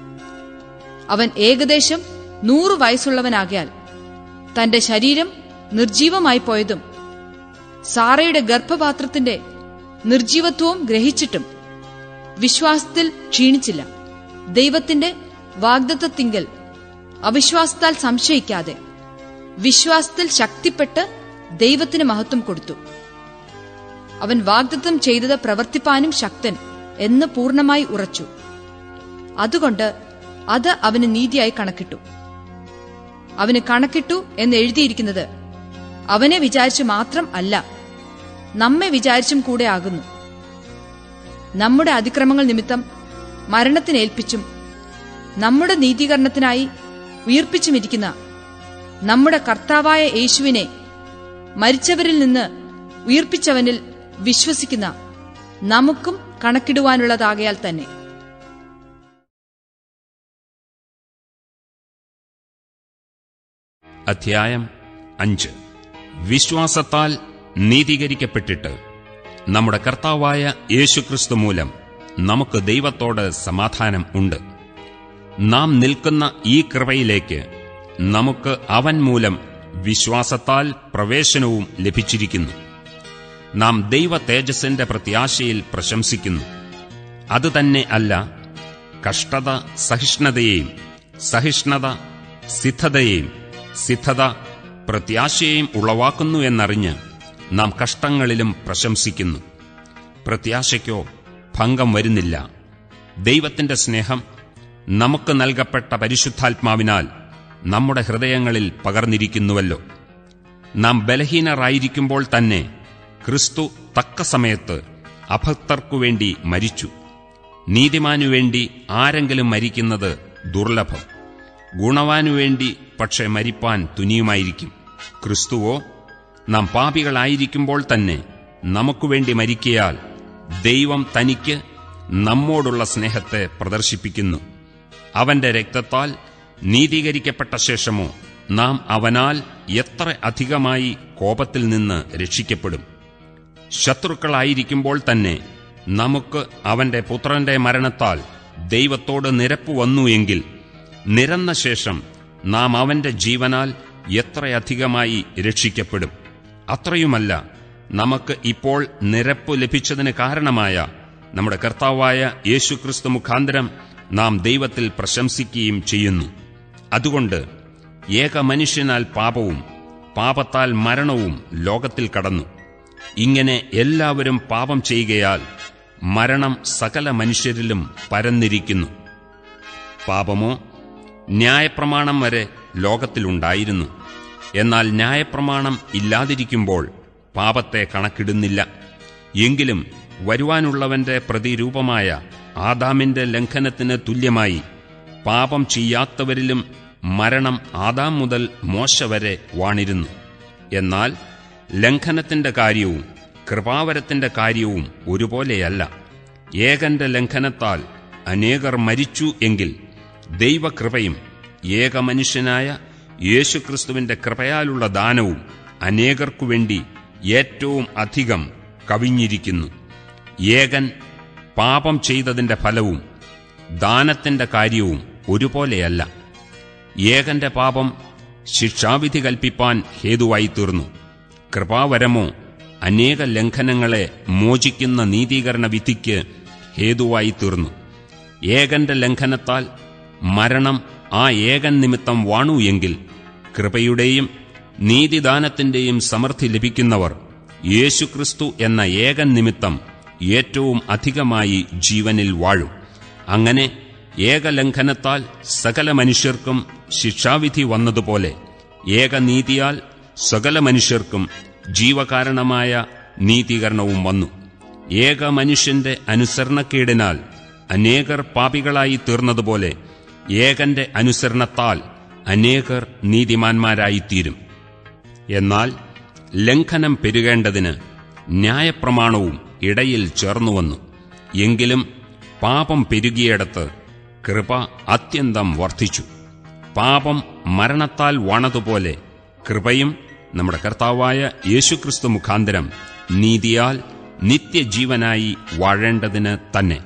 അവൻ ഏകദേശം നൂറു വയസ്സുള്ളവനാകയാൽ തന്റെ ശരീരം നിർജീവമായി പോയതും സാറയുടെ ഗർഭപാത്രത്തിന്റെ നിർജീവത്വവും ഗ്രഹിച്ചിട്ടും വിശ്വാസത്തിൽ ക്ഷീണിച്ചില്ല ദൈവത്തിന്റെ വാഗ്ദത്തത്തിങ്കൽ അവിശ്വാസത്താൽ സംശയിക്കാതെ വിശ്വാസത്തിൽ ശക്തിപ്പെട്ട് ദൈവത്തിന് മഹത്വം കൊടുത്തു അവൻ വാഗ്ദത്തം ചെയ്തത് പ്രവർത്തിപ്പാനും ശക്തൻ എന്ന് പൂർണ്ണമായി ഉറച്ചു അതുകൊണ്ട് അത് അവന് നീതിയായി കണക്കിട്ടു അവന് കണക്കിട്ടു എന്ന് എഴുതിയിരിക്കുന്നത് അവനെ വിചാരിച്ചു മാത്രം അല്ല നമ്മെ വിചാരിച്ചും കൂടെ ആകുന്നു നമ്മുടെ അതിക്രമങ്ങൾ നിമിത്തം മരണത്തിനേൽപ്പിച്ചും നമ്മുടെ നീതീകരണത്തിനായി ഉയർപ്പിച്ചുമിരിക്കുന്ന നമ്മുടെ കർത്താവായ യേശുവിനെ മരിച്ചവരിൽ നിന്ന് ഉയർപ്പിച്ചവനിൽ വിശ്വസിക്കുന്ന നമുക്കും കണക്കിടുവാനുള്ളതാകയാൽ തന്നെ അധ്യായം അഞ്ച് വിശ്വാസത്താൽ നീതീകരിക്കപ്പെട്ടിട്ട് നമ്മുടെ കർത്താവായ യേശുക്രിസ്തു മൂലം നമുക്ക് ദൈവത്തോട് സമാധാനം ഉണ്ട് നാം നിൽക്കുന്ന ഈ കൃപയിലേക്ക് നമുക്ക് അവൻ മൂലം വിശ്വാസത്താൽ പ്രവേശനവും ലഭിച്ചിരിക്കുന്നു നാം ദൈവ തേജസ്സിന്റെ പ്രത്യാശയിൽ പ്രശംസിക്കുന്നു അതുതന്നെ അല്ല കഷ്ടത സഹിഷ്ണുതയെയും സഹിഷ്ണുത സിദ്ധതയെയും സിദ്ധത പ്രത്യാശയെയും ഉളവാക്കുന്നു എന്നറിഞ്ഞ് നാം കഷ്ടങ്ങളിലും പ്രശംസിക്കുന്നു പ്രത്യാശയ്ക്കോ ഭംഗം വരുന്നില്ല ദൈവത്തിന്റെ സ്നേഹം നമുക്ക് നൽകപ്പെട്ട പരിശുദ്ധാത്മാവിനാൽ നമ്മുടെ ഹൃദയങ്ങളിൽ പകർന്നിരിക്കുന്നുവല്ലോ നാം ബലഹീനരായിരിക്കുമ്പോൾ തന്നെ ക്രിസ്തു തക്ക സമയത്ത് അഭക്തർക്കുവേണ്ടി മരിച്ചു നീതിമാനുവേണ്ടി ആരെങ്കിലും മരിക്കുന്നത് ദുർലഭം ഗുണവാനുവേണ്ടി പക്ഷെ മരിപ്പാൻ തുനിയുമായിരിക്കും ക്രിസ്തുവോ നാം പാപികളായിരിക്കുമ്പോൾ തന്നെ നമുക്കുവേണ്ടി മരിക്കയാൽ ദൈവം തനിക്ക് നമ്മോടുള്ള സ്നേഹത്തെ പ്രദർശിപ്പിക്കുന്നു അവന്റെ രക്തത്താൽ നീതീകരിക്കപ്പെട്ട ശേഷമോ നാം അവനാൽ എത്ര അധികമായി കോപത്തിൽ നിന്ന് രക്ഷിക്കപ്പെടും ശത്രുക്കളായിരിക്കുമ്പോൾ തന്നെ നമുക്ക് അവന്റെ പുത്രന്റെ മരണത്താൽ ദൈവത്തോട് നിരപ്പ് വന്നു എങ്കിൽ നിരന്ന ശേഷം നാം അവന്റെ ജീവനാൽ എത്രയധികമായി രക്ഷിക്കപ്പെടും അത്രയുമല്ല നമുക്ക് ഇപ്പോൾ നിരപ്പ് ലഭിച്ചതിന് കാരണമായ നമ്മുടെ കർത്താവായ യേശുക്രിസ്തു മുഖാന്തരം നാം ദൈവത്തിൽ പ്രശംസിക്കുകയും ചെയ്യുന്നു അതുകൊണ്ട് ഏക മനുഷ്യനാൽ പാപവും പാപത്താൽ മരണവും ലോകത്തിൽ കടന്നു ഇങ്ങനെ എല്ലാവരും പാപം ചെയ്യുകയാൽ മരണം സകല മനുഷ്യരിലും പരന്നിരിക്കുന്നു പാപമോ ന്യായപ്രമാണം വരെ ലോകത്തിലുണ്ടായിരുന്നു എന്നാൽ ന്യായപ്രമാണം ഇല്ലാതിരിക്കുമ്പോൾ പാപത്തെ കണക്കിടുന്നില്ല എങ്കിലും വരുവാനുള്ളവന്റെ പ്രതിരൂപമായ ആദാമിന്റെ ലംഘനത്തിന് തുല്യമായി പാപം ചെയ്യാത്തവരിലും മരണം ആദാം മുതൽ മോശ വരെ വാണിരുന്നു എന്നാൽ ലംഘനത്തിന്റെ കാര്യവും കൃപാവരത്തിന്റെ കാര്യവും ഒരുപോലെയല്ല ഏകന്റെ ലംഘനത്താൽ അനേകർ മരിച്ചു എങ്കിൽ ദൈവകൃപയും ഏകമനുഷ്യനായ യേശുക്രിസ്തുവിന്റെ കൃപയാലുള്ള ദാനവും അനേകർക്കുവേണ്ടി ഏറ്റവും അധികം കവിഞ്ഞിരിക്കുന്നു ഏകൻ പാപം ചെയ്തതിന്റെ ഫലവും ദാനത്തിന്റെ കാര്യവും ഒരുപോലെയല്ല ഏകന്റെ പാപം ശിക്ഷാവിധി കൽപ്പിപ്പാൻ ഹേതുവായി തീർന്നു കൃപാവരമോ അനേക ലംഘനങ്ങളെ മോചിക്കുന്ന നീതീകരണ വിധിക്ക് ഹേതുവായി തീർന്നു ഏകന്റെ ലംഘനത്താൽ മരണം ആ ഏകൻ നിമിത്തം വാണു എങ്കിൽ കൃപയുടെയും നീതിദാനത്തിന്റെയും സമൃദ്ധി ലഭിക്കുന്നവർ യേശുക്രിസ്തു എന്ന ഏകൻ നിമിത്തം ഏറ്റവും അധികമായി ജീവനിൽ വാഴും അങ്ങനെ ഏകലംഘനത്താൽ സകല മനുഷ്യർക്കും ശിക്ഷാവിധി വന്നതുപോലെ ഏകനീതിയാൽ സകല മനുഷ്യർക്കും ജീവകാരണമായ നീതീകരണവും വന്നു ഏക മനുഷ്യന്റെ അനുസരണക്കേടിനാൽ അനേകർ പാപികളായി തീർന്നതുപോലെ ഏകന്റെ അനുസരണത്താൽ അനേകർ നീതിമാന്മാരായിത്തീരും എന്നാൽ ലംഘനം പെരുകേണ്ടതിന് ന്യായപ്രമാണവും ഇടയിൽ ചേർന്നുവന്നു എങ്കിലും പാപം പെരുകിയിടത്ത് കൃപ അത്യന്തം വർദ്ധിച്ചു പാപം മരണത്താൽ വാണതുപോലെ കൃപയും നമ്മുടെ കർത്താവായ യേശുക്രിസ്തു മുഖാന്തരം നീതിയാൽ നിത്യജീവനായി വാഴേണ്ടതിന് തന്നെ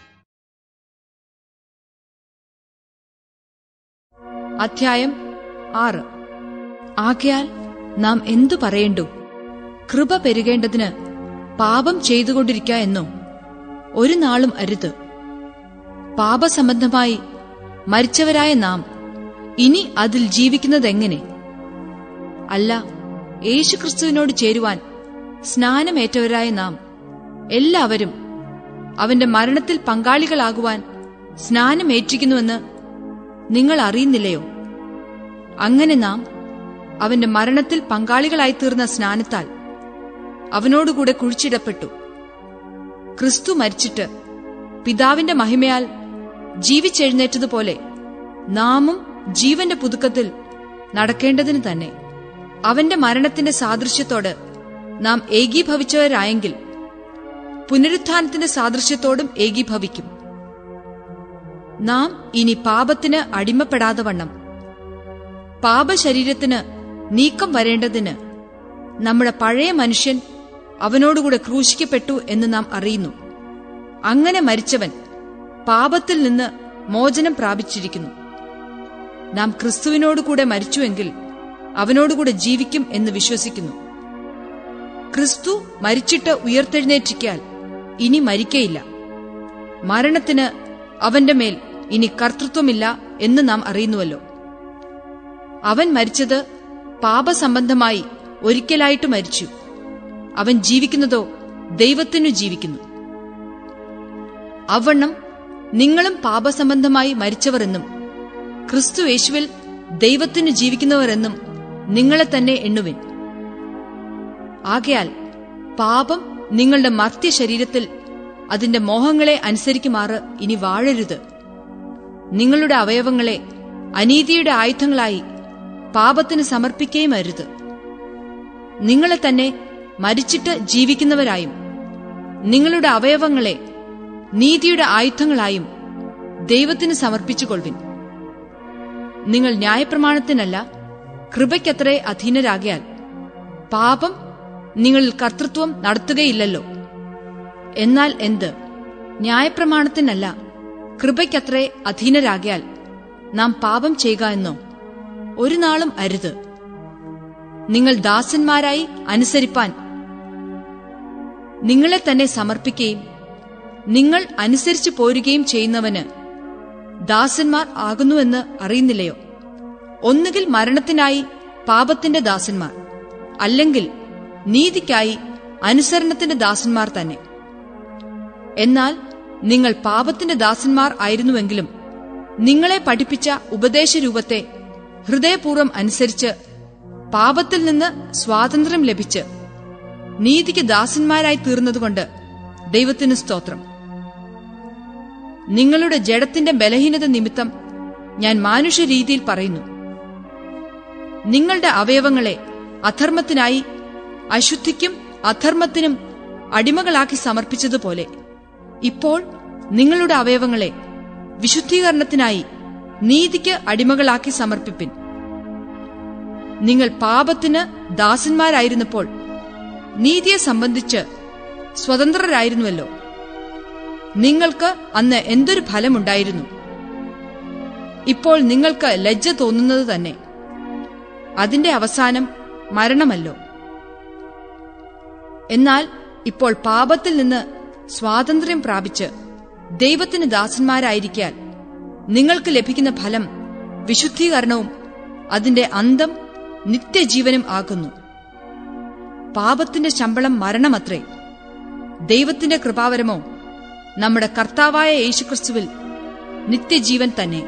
അധ്യായം ആറ് ആകയാൽ നാം എന്തു പറയേണ്ടു കൃപ പെരുകേണ്ടതിന് പാപം ചെയ്തുകൊണ്ടിരിക്ക എന്നോ ഒരു നാളും അരുത് പാപസംബന്ധമായി മരിച്ചവരായ നാം ഇനി അതിൽ ജീവിക്കുന്നതെങ്ങനെ അല്ല യേശുക്രിസ്തുവിനോട് ചേരുവാൻ സ്നാനമേറ്റവരായ നാം എല്ലാവരും അവന്റെ മരണത്തിൽ പങ്കാളികളാകുവാൻ സ്നാനമേറ്റിരിക്കുന്നുവെന്ന് നിങ്ങൾ അറിയുന്നില്ലയോ അങ്ങനെ നാം അവന്റെ മരണത്തിൽ പങ്കാളികളായി തീർന്ന സ്നാനത്താൽ അവനോടുകൂടെ കുഴിച്ചിടപ്പെട്ടു ക്രിസ്തു മരിച്ചിട്ട് പിതാവിന്റെ മഹിമയാൽ ജീവിച്ചെഴുന്നേറ്റതുപോലെ നാമും ജീവന്റെ പുതുക്കത്തിൽ നടക്കേണ്ടതിന് തന്നെ അവന്റെ മരണത്തിന്റെ സാദൃശ്യത്തോട് നാം ഏകീഭവിച്ചവരായെങ്കിൽ പുനരുത്ഥാനത്തിന്റെ സാദൃശ്യത്തോടും ഏകീഭവിക്കും നാം ഇനി പാപത്തിന് അടിമപ്പെടാതെ വണ്ണം പാപശരീരത്തിന് നീക്കം വരേണ്ടതിന് നമ്മുടെ പഴയ മനുഷ്യൻ അവനോടുകൂടെ ക്രൂശിക്കപ്പെട്ടു എന്ന് നാം അറിയുന്നു അങ്ങനെ മരിച്ചവൻ പാപത്തിൽ നിന്ന് മോചനം പ്രാപിച്ചിരിക്കുന്നു നാം ക്രിസ്തുവിനോടുകൂടെ മരിച്ചുവെങ്കിൽ അവനോടുകൂടെ ജീവിക്കും എന്ന് വിശ്വസിക്കുന്നു ക്രിസ്തു മരിച്ചിട്ട് ഉയർത്തെഴുന്നേറ്റിക്കാൽ ഇനി മരിക്കയില്ല മരണത്തിന് അവന്റെ മേൽ ഇനി കർത്തൃത്വമില്ല എന്ന് നാം അറിയുന്നുവല്ലോ അവൻ മരിച്ചത് പാപസംബന്ധമായി ഒരിക്കലായിട്ട് മരിച്ചു അവൻ ജീവിക്കുന്നതോ ദൈവത്തിനു ജീവിക്കുന്നു അവണ്ണം നിങ്ങളും പാപസംബന്ധമായി മരിച്ചവർ എന്നും ക്രിസ്തു യേശുവിൽ ദൈവത്തിനു ജീവിക്കുന്നവരെന്നും നിങ്ങളെ തന്നെ എണ്ണുവിൻ ആകയാൽ പാപം നിങ്ങളുടെ മർത്യ ശരീരത്തിൽ അതിന്റെ മോഹങ്ങളെ അനുസരിക്കുമാറ് ഇനി വാഴരുത് നിങ്ങളുടെ അവയവങ്ങളെ അനീതിയുടെ ആയുധങ്ങളായി പാപത്തിന് സമർപ്പിക്കുകയും അരുത് നിങ്ങളെ തന്നെ മരിച്ചിട്ട് ജീവിക്കുന്നവരായും നിങ്ങളുടെ അവയവങ്ങളെ നീതിയുടെ ആയുധങ്ങളായും ദൈവത്തിന് സമർപ്പിച്ചുകൊള്ളുവിൻ നിങ്ങൾ ന്യായപ്രമാണത്തിനല്ല കൃപയ്ക്കത്രേ അധീനരാകിയാൽ പാപം നിങ്ങളിൽ കർത്തൃത്വം നടത്തുകയില്ലല്ലോ എന്നാൽ എന്ത് ന്യായപ്രമാണത്തിനല്ല കൃപയ്ക്കത്രേ അധീനരാകിയാൽ നാം പാപം ചെയ്യുക എന്നോ ഒരു നാളും അരുത് നിങ്ങൾ ദാസന്മാരായി അനുസരിപ്പാൻ നിങ്ങളെ തന്നെ സമർപ്പിക്കുകയും നിങ്ങൾ അനുസരിച്ചു പോരുകയും ചെയ്യുന്നവന് ദാസന്മാർ ആകുന്നുവെന്ന് അറിയുന്നില്ലയോ ഒന്നുകിൽ മരണത്തിനായി പാപത്തിന്റെ ദാസന്മാർ അല്ലെങ്കിൽ നീതിക്കായി അനുസരണത്തിന്റെ ദാസന്മാർ തന്നെ എന്നാൽ നിങ്ങൾ പാപത്തിന്റെ ദാസന്മാർ ആയിരുന്നുവെങ്കിലും നിങ്ങളെ പഠിപ്പിച്ച ഉപദേശരൂപത്തെ ഹൃദയപൂർവ്വം അനുസരിച്ച് പാപത്തിൽ നിന്ന് സ്വാതന്ത്ര്യം ലഭിച്ച് നീതിക്ക് ദാസന്മാരായി തീർന്നതുകൊണ്ട് ദൈവത്തിന് സ്തോത്രം നിങ്ങളുടെ ജഡത്തിന്റെ ബലഹീനത നിമിത്തം ഞാൻ മാനുഷ്യരീതിയിൽ പറയുന്നു നിങ്ങളുടെ അവയവങ്ങളെ അധർമ്മത്തിനായി അശുദ്ധിക്കും അധർമ്മത്തിനും അടിമകളാക്കി സമർപ്പിച്ചതുപോലെ ഇപ്പോൾ നിങ്ങളുടെ അവയവങ്ങളെ വിശുദ്ധീകരണത്തിനായി നീതിക്ക് അടിമകളാക്കി സമർപ്പിപ്പിൻ നിങ്ങൾ പാപത്തിന് ദാസന്മാരായിരുന്നപ്പോൾ നീതിയെ സംബന്ധിച്ച് സ്വതന്ത്രരായിരുന്നുവല്ലോ നിങ്ങൾക്ക് അന്ന് എന്തൊരു ഫലമുണ്ടായിരുന്നു ഇപ്പോൾ നിങ്ങൾക്ക് ലജ്ജ തോന്നുന്നത് തന്നെ അതിന്റെ അവസാനം മരണമല്ലോ എന്നാൽ ഇപ്പോൾ പാപത്തിൽ നിന്ന് സ്വാതന്ത്ര്യം പ്രാപിച്ച് ദൈവത്തിന് ദാസന്മാരായിരിക്കാൻ നിങ്ങൾക്ക് ലഭിക്കുന്ന ഫലം വിശുദ്ധീകരണവും അതിന്റെ അന്തം നിത്യജീവനും ആകുന്നു പാപത്തിന്റെ ശമ്പളം മരണമത്രേ ദൈവത്തിന്റെ കൃപാവരമോ നമ്മുടെ കർത്താവായ യേശുക്രിസ്തുവിൽ നിത്യജീവൻ തന്നെ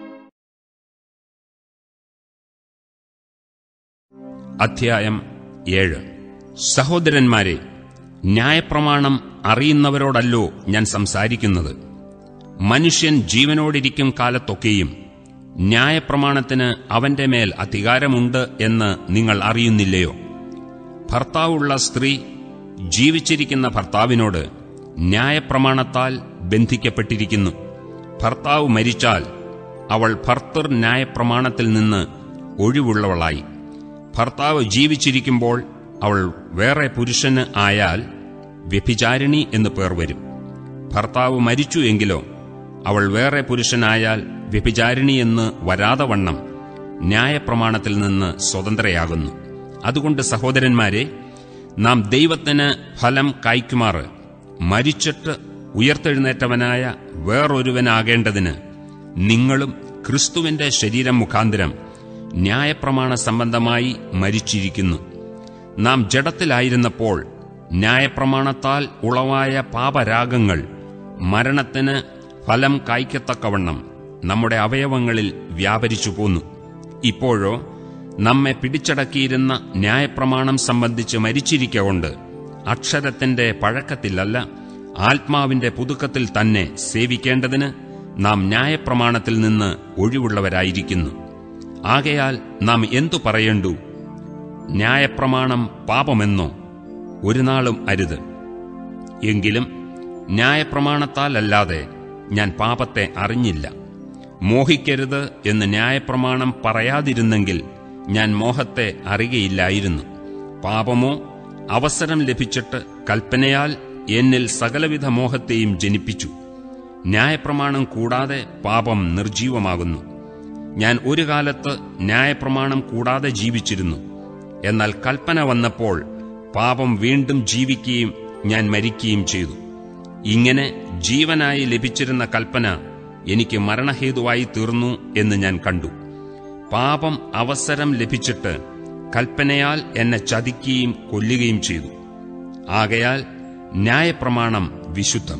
അധ്യായം ഏഴ് സഹോദരന്മാരെ ന്യായപ്രമാണം അറിയുന്നവരോടല്ലോ ഞാൻ സംസാരിക്കുന്നത് മനുഷ്യൻ ജീവനോടിരിക്കും കാലത്തൊക്കെയും ന്യായപ്രമാണത്തിന് അവന്റെ മേൽ അധികാരമുണ്ട് എന്ന് നിങ്ങൾ അറിയുന്നില്ലയോ ഭർത്താവുള്ള സ്ത്രീ ജീവിച്ചിരിക്കുന്ന ഭർത്താവിനോട് ന്യായപ്രമാണത്താൽ ബന്ധിക്കപ്പെട്ടിരിക്കുന്നു ഭർത്താവ് മരിച്ചാൽ അവൾ ഭർത്തൃ ന്യായപ്രമാണത്തിൽ നിന്ന് ഒഴിവുള്ളവളായി ഭർത്താവ് ജീവിച്ചിരിക്കുമ്പോൾ അവൾ വേറെ പുരുഷന് ആയാൽ വ്യഭിചാരിണി എന്ന് പേർ വരും ഭർത്താവ് മരിച്ചു എങ്കിലോ അവൾ വേറെ പുരുഷനായാൽ വ്യഭിചാരിണി എന്ന് വരാതെ വണ്ണം ന്യായപ്രമാണത്തിൽ നിന്ന് സ്വതന്ത്രയാകുന്നു അതുകൊണ്ട് സഹോദരന്മാരെ നാം ദൈവത്തിന് ഫലം കായ്ക്കുമാറ് മരിച്ചിട്ട് ഉയർത്തെഴുന്നേറ്റവനായ വേറൊരുവനാകേണ്ടതിന് നിങ്ങളും ക്രിസ്തുവിന്റെ ശരീരം മുഖാന്തരം ന്യായപ്രമാണ സംബന്ധമായി മരിച്ചിരിക്കുന്നു നാം ജഡത്തിലായിരുന്നപ്പോൾ ന്യായപ്രമാണത്താൽ ഉളവായ പാപരാഗങ്ങൾ മരണത്തിന് ഫലം കായ്ക്കത്തക്കവണ്ണം നമ്മുടെ അവയവങ്ങളിൽ വ്യാപരിച്ചു പോന്നു ഇപ്പോഴോ നമ്മെ പിടിച്ചടക്കിയിരുന്ന ന്യായപ്രമാണം സംബന്ധിച്ച് മരിച്ചിരിക്കൊണ്ട് അക്ഷരത്തിന്റെ പഴക്കത്തിലല്ല ആത്മാവിന്റെ പുതുക്കത്തിൽ തന്നെ സേവിക്കേണ്ടതിന് നാം ന്യായപ്രമാണത്തിൽ നിന്ന് ഒഴിവുള്ളവരായിരിക്കുന്നു ആകയാൽ നാം എന്തു പറയണ്ടു ന്യായപ്രമാണം പാപമെന്നോ ഒരു നാളും അരുത് എങ്കിലും ന്യായപ്രമാണത്താലല്ലാതെ ഞാൻ പാപത്തെ അറിഞ്ഞില്ല മോഹിക്കരുത് എന്ന് ന്യായപ്രമാണം പറയാതിരുന്നെങ്കിൽ ഞാൻ മോഹത്തെ അറിയയില്ലായിരുന്നു പാപമോ അവസരം ലഭിച്ചിട്ട് കൽപ്പനയാൽ എന്നിൽ സകലവിധ മോഹത്തെയും ജനിപ്പിച്ചു ന്യായപ്രമാണം കൂടാതെ പാപം നിർജീവമാകുന്നു ഞാൻ ഒരു കാലത്ത് ന്യായപ്രമാണം കൂടാതെ ജീവിച്ചിരുന്നു എന്നാൽ കൽപ്പന വന്നപ്പോൾ പാപം വീണ്ടും ജീവിക്കുകയും ഞാൻ മരിക്കുകയും ചെയ്തു ഇങ്ങനെ ജീവനായി ലഭിച്ചിരുന്ന കൽപ്പന എനിക്ക് മരണഹേതുവായി തീർന്നു എന്ന് ഞാൻ കണ്ടു പാപം അവസരം ലഭിച്ചിട്ട് കൽപ്പനയാൽ എന്നെ ചതിക്കുകയും കൊല്ലുകയും ചെയ്തു ആകയാൽ ന്യായപ്രമാണം വിശുദ്ധം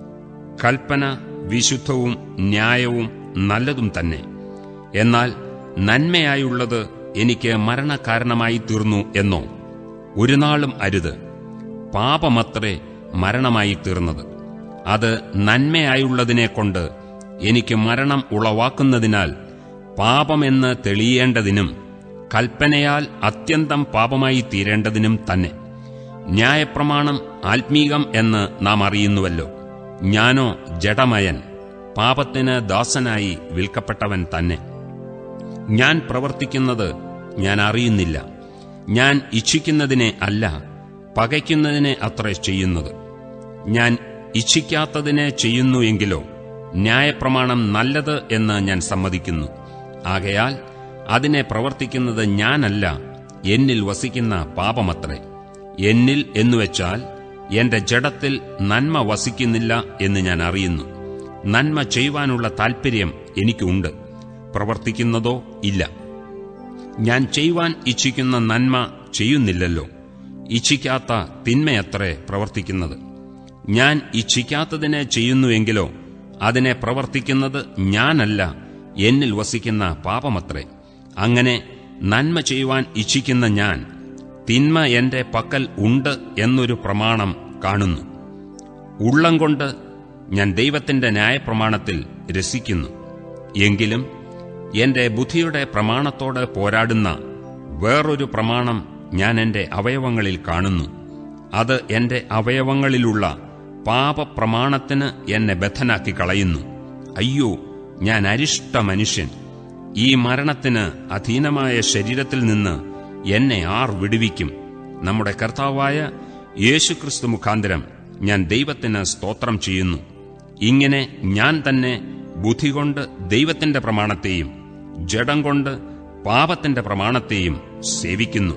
കൽപ്പന വിശുദ്ധവും ന്യായവും നല്ലതും തന്നെ എന്നാൽ നന്മയായുള്ളത് എനിക്ക് മരണകാരണമായി തീർന്നു എന്നോ ഒരു നാളും അരുത് പാപമത്രേ മരണമായി തീർന്നത് അത് നന്മയായുള്ളതിനെ കൊണ്ട് എനിക്ക് മരണം ഉളവാക്കുന്നതിനാൽ പാപമെന്ന് തെളിയേണ്ടതിനും കൽപ്പനയാൽ അത്യന്തം പാപമായി തീരേണ്ടതിനും തന്നെ ന്യായപ്രമാണം ആത്മീകം എന്ന് നാം അറിയുന്നുവല്ലോ ഞാനോ ജഡമയൻ പാപത്തിന് ദാസനായി വിൽക്കപ്പെട്ടവൻ തന്നെ ഞാൻ പ്രവർത്തിക്കുന്നത് ഞാൻ അറിയുന്നില്ല ഞാൻ ഇച്ഛിക്കുന്നതിനെ അല്ല പകയ്ക്കുന്നതിനെ അത്രേ ചെയ്യുന്നത് ഞാൻ ഇച്ഛിക്കാത്തതിനെ ചെയ്യുന്നു എങ്കിലോ ന്യായപ്രമാണം നല്ലത് എന്ന് ഞാൻ സമ്മതിക്കുന്നു ആകയാൽ അതിനെ പ്രവർത്തിക്കുന്നത് ഞാനല്ല എന്നിൽ വസിക്കുന്ന പാപമത്രേ എന്നിൽ എന്നുവെച്ചാൽ എന്റെ ജഡത്തിൽ നന്മ വസിക്കുന്നില്ല എന്ന് ഞാൻ അറിയുന്നു നന്മ ചെയ്യുവാനുള്ള താൽപ്പര്യം എനിക്കുണ്ട് പ്രവർത്തിക്കുന്നതോ ഇല്ല ഞാൻ ചെയ്യുവാൻ ഇച്ഛിക്കുന്ന നന്മ ചെയ്യുന്നില്ലല്ലോ ഇച്ഛിക്കാത്ത തിന്മയത്രേ പ്രവർത്തിക്കുന്നത് ഞാൻ ഇച്ഛിക്കാത്തതിനെ ചെയ്യുന്നുവെങ്കിലോ അതിനെ പ്രവർത്തിക്കുന്നത് ഞാനല്ല എന്നിൽ വസിക്കുന്ന പാപമത്രേ അങ്ങനെ നന്മ ചെയ്യുവാൻ ഇച്ഛിക്കുന്ന ഞാൻ തിന്മ എന്റെ പക്കൽ ഉണ്ട് എന്നൊരു പ്രമാണം കാണുന്നു ഉള്ളം കൊണ്ട് ഞാൻ ദൈവത്തിന്റെ ന്യായപ്രമാണത്തിൽ രസിക്കുന്നു എങ്കിലും എന്റെ ബുദ്ധിയുടെ പ്രമാണത്തോട് പോരാടുന്ന വേറൊരു പ്രമാണം ഞാൻ എന്റെ അവയവങ്ങളിൽ കാണുന്നു അത് എന്റെ അവയവങ്ങളിലുള്ള പാപപ്രമാണത്തിന് എന്നെ ബദ്ധനാക്കി കളയുന്നു അയ്യോ ഞാൻ അരിഷ്ട മനുഷ്യൻ ഈ മരണത്തിന് അധീനമായ ശരീരത്തിൽ നിന്ന് എന്നെ ആർ വിടുവിക്കും നമ്മുടെ കർത്താവായ യേശുക്രിസ്തു മുഖാന്തരം ഞാൻ ദൈവത്തിന് സ്തോത്രം ചെയ്യുന്നു ഇങ്ങനെ ഞാൻ തന്നെ ബുദ്ധി കൊണ്ട് ദൈവത്തിന്റെ പ്രമാണത്തെയും ജഡം കൊണ്ട് പാപത്തിന്റെ പ്രമാണത്തെയും സേവിക്കുന്നു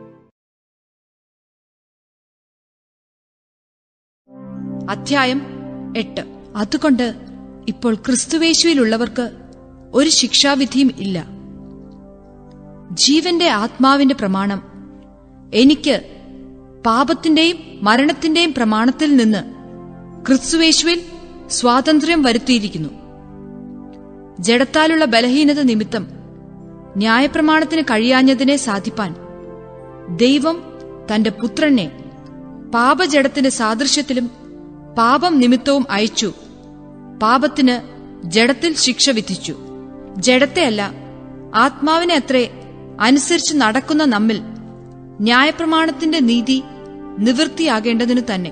അധ്യായം എട്ട് അതുകൊണ്ട് ഇപ്പോൾ ക്രിസ്തുവേശുവിലുള്ളവർക്ക് ഒരു ശിക്ഷാവിധിയും ഇല്ല ജീവന്റെ ആത്മാവിന്റെ പ്രമാണം എനിക്ക് പാപത്തിന്റെയും മരണത്തിന്റെയും പ്രമാണത്തിൽ നിന്ന് ക്രിസ്തുവേശുവിൽ സ്വാതന്ത്ര്യം വരുത്തിയിരിക്കുന്നു ജഡത്താലുള്ള ബലഹീനത നിമിത്തം ന്യായപ്രമാണത്തിന് കഴിയാഞ്ഞതിനെ സാധിപ്പാൻ ദൈവം തന്റെ പുത്രനെ പാപജഡത്തിന്റെ സാദൃശ്യത്തിലും പാപം നിമിത്തവും അയച്ചു പാപത്തിന് ജഡത്തിൽ ശിക്ഷ വിധിച്ചു ജഡത്തെയല്ല ആത്മാവിനെ അത്രേ അനുസരിച്ച് നടക്കുന്ന നമ്മിൽ ന്യായപ്രമാണത്തിന്റെ നീതി നിവൃത്തിയാകേണ്ടതിനു തന്നെ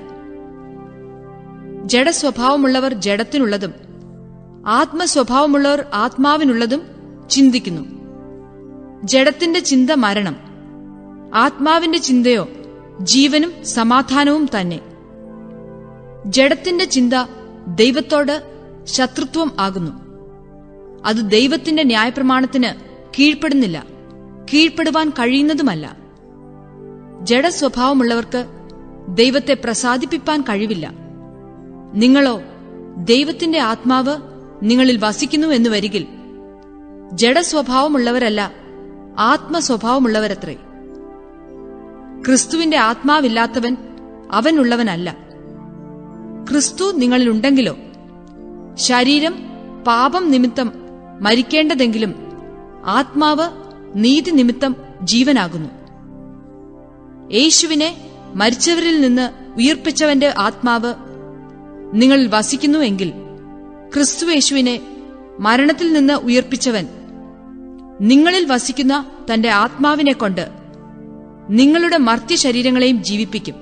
ജഡസ്വഭാവമുള്ളവർ ജഡത്തിനുള്ളതും ആത്മസ്വഭാവമുള്ളവർ ആത്മാവിനുള്ളതും ചിന്തിക്കുന്നു ജഡത്തിന്റെ ചിന്ത മരണം ആത്മാവിന്റെ ചിന്തയോ ജീവനും സമാധാനവും തന്നെ ജഡത്തിന്റെ ചിന്ത ദൈവത്തോട് ശത്രുത്വം ആകുന്നു അത് ദൈവത്തിന്റെ ന്യായപ്രമാണത്തിന് കീഴ്പ്പെടുന്നില്ല കീഴ്പ്പെടുവാൻ കഴിയുന്നതുമല്ല ജഡസ്വഭാവമുള്ളവർക്ക് ദൈവത്തെ പ്രസാദിപ്പിപ്പാൻ കഴിവില്ല നിങ്ങളോ ദൈവത്തിന്റെ ആത്മാവ് നിങ്ങളിൽ വസിക്കുന്നു എന്ന് വരികിൽ ജഡസ്വഭാവമുള്ളവരല്ല ആത്മസ്വഭാവമുള്ളവരത്രേ ക്രിസ്തുവിന്റെ ആത്മാവില്ലാത്തവൻ അവനുള്ളവനല്ല ക്രിസ്തു നിങ്ങളിലുണ്ടെങ്കിലോ ശരീരം പാപം നിമിത്തം മരിക്കേണ്ടതെങ്കിലും ആത്മാവ് നീതി നിമിത്തം ജീവനാകുന്നു യേശുവിനെ മരിച്ചവരിൽ നിന്ന് ഉയിർപ്പിച്ചവന്റെ ആത്മാവ് നിങ്ങളിൽ വസിക്കുന്നുവെങ്കിൽ ക്രിസ്തു യേശുവിനെ മരണത്തിൽ നിന്ന് ഉയർപ്പിച്ചവൻ നിങ്ങളിൽ വസിക്കുന്ന തന്റെ ആത്മാവിനെ കൊണ്ട് നിങ്ങളുടെ മർത്യ ശരീരങ്ങളെയും ജീവിപ്പിക്കും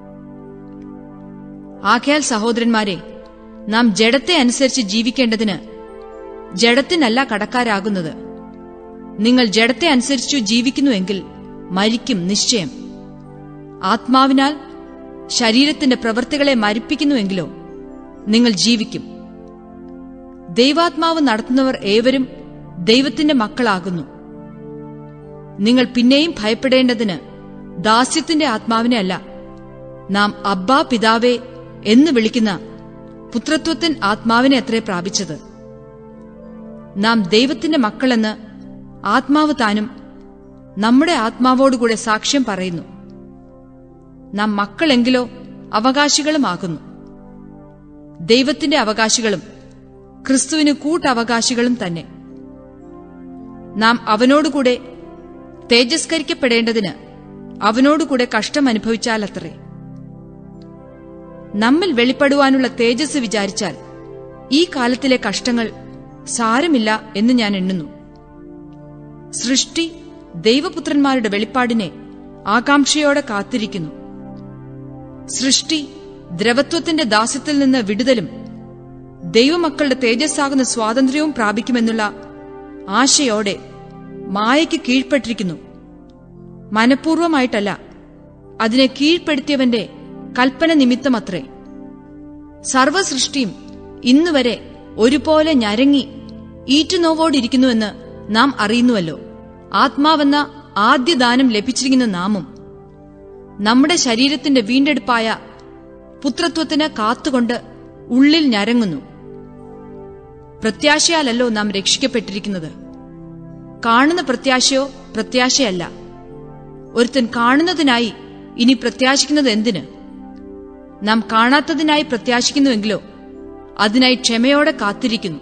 ആഖ്യാൽ സഹോദരന്മാരെ നാം ജഡത്തെ അനുസരിച്ച് ജീവിക്കേണ്ടതിന് ജഡത്തിനല്ല കടക്കാരാകുന്നത് നിങ്ങൾ ജഡത്തെ അനുസരിച്ചു ജീവിക്കുന്നുവെങ്കിൽ മരിക്കും നിശ്ചയം ആത്മാവിനാൽ ശരീരത്തിന്റെ പ്രവൃത്തികളെ മരിപ്പിക്കുന്നുവെങ്കിലോ നിങ്ങൾ ജീവിക്കും ദൈവാത്മാവ് നടത്തുന്നവർ ഏവരും ദൈവത്തിന്റെ മക്കളാകുന്നു നിങ്ങൾ പിന്നെയും ഭയപ്പെടേണ്ടതിന് ദാസ്യത്തിന്റെ ആത്മാവിനെ അല്ല നാം അബ്ബാ പിതാവേ എന്ന് വിളിക്കുന്ന പുത്രത്വത്തിൻ ആത്മാവിനെ അത്രേ പ്രാപിച്ചത് നാം ദൈവത്തിന്റെ മക്കളെന്ന് ആത്മാവ് താനും നമ്മുടെ ആത്മാവോടുകൂടെ സാക്ഷ്യം പറയുന്നു നാം മക്കളെങ്കിലോ അവകാശികളുമാകുന്നു ദൈവത്തിന്റെ അവകാശികളും ക്രിസ്തുവിന് കൂട്ടവകാശികളും തന്നെ നാം അവനോടുകൂടെ തേജസ്കരിക്കപ്പെടേണ്ടതിന് അവനോടുകൂടെ കഷ്ടം അനുഭവിച്ചാലത്രേ നമ്മിൽ വെളിപ്പെടുവാനുള്ള തേജസ് വിചാരിച്ചാൽ ഈ കാലത്തിലെ കഷ്ടങ്ങൾ സാരമില്ല എന്ന് ഞാൻ എണ്ണുന്നു സൃഷ്ടി ദൈവപുത്രന്മാരുടെ വെളിപ്പാടിനെ ആകാംക്ഷയോടെ കാത്തിരിക്കുന്നു സൃഷ്ടി ദ്രവത്വത്തിന്റെ ദാസ്യത്തിൽ നിന്ന് വിടുതലും ദൈവമക്കളുടെ തേജസ്സാകുന്ന സ്വാതന്ത്ര്യവും പ്രാപിക്കുമെന്നുള്ള ആശയോടെ മായയ്ക്ക് കീഴ്പ്പെട്ടിരിക്കുന്നു മനഃപൂർവമായിട്ടല്ല അതിനെ കീഴ്പ്പെടുത്തിയവന്റെ കൽപ്പന നിമിത്തമത്രേ സർവസൃഷ്ടിയും ഇന്നുവരെ ഒരുപോലെ ഞരങ്ങി ഈറ്റുനോവോടിരിക്കുന്നുവെന്ന് നാം അറിയുന്നുവല്ലോ ആത്മാവെന്ന ആദ്യ ദാനം ലഭിച്ചിരിക്കുന്ന നാമും നമ്മുടെ ശരീരത്തിന്റെ വീണ്ടെടുപ്പായ പുത്രത്വത്തിന് കാത്തുകൊണ്ട് ഉള്ളിൽ ഞരങ്ങുന്നു പ്രത്യാശയാലല്ലോ നാം രക്ഷിക്കപ്പെട്ടിരിക്കുന്നത് കാണുന്ന പ്രത്യാശയോ പ്രത്യാശയല്ല ഒരുത്തൻ കാണുന്നതിനായി ഇനി പ്രത്യാശിക്കുന്നത് എന്തിന് നാം കാണാത്തതിനായി പ്രത്യാശിക്കുന്നുവെങ്കിലോ അതിനായി ക്ഷമയോടെ കാത്തിരിക്കുന്നു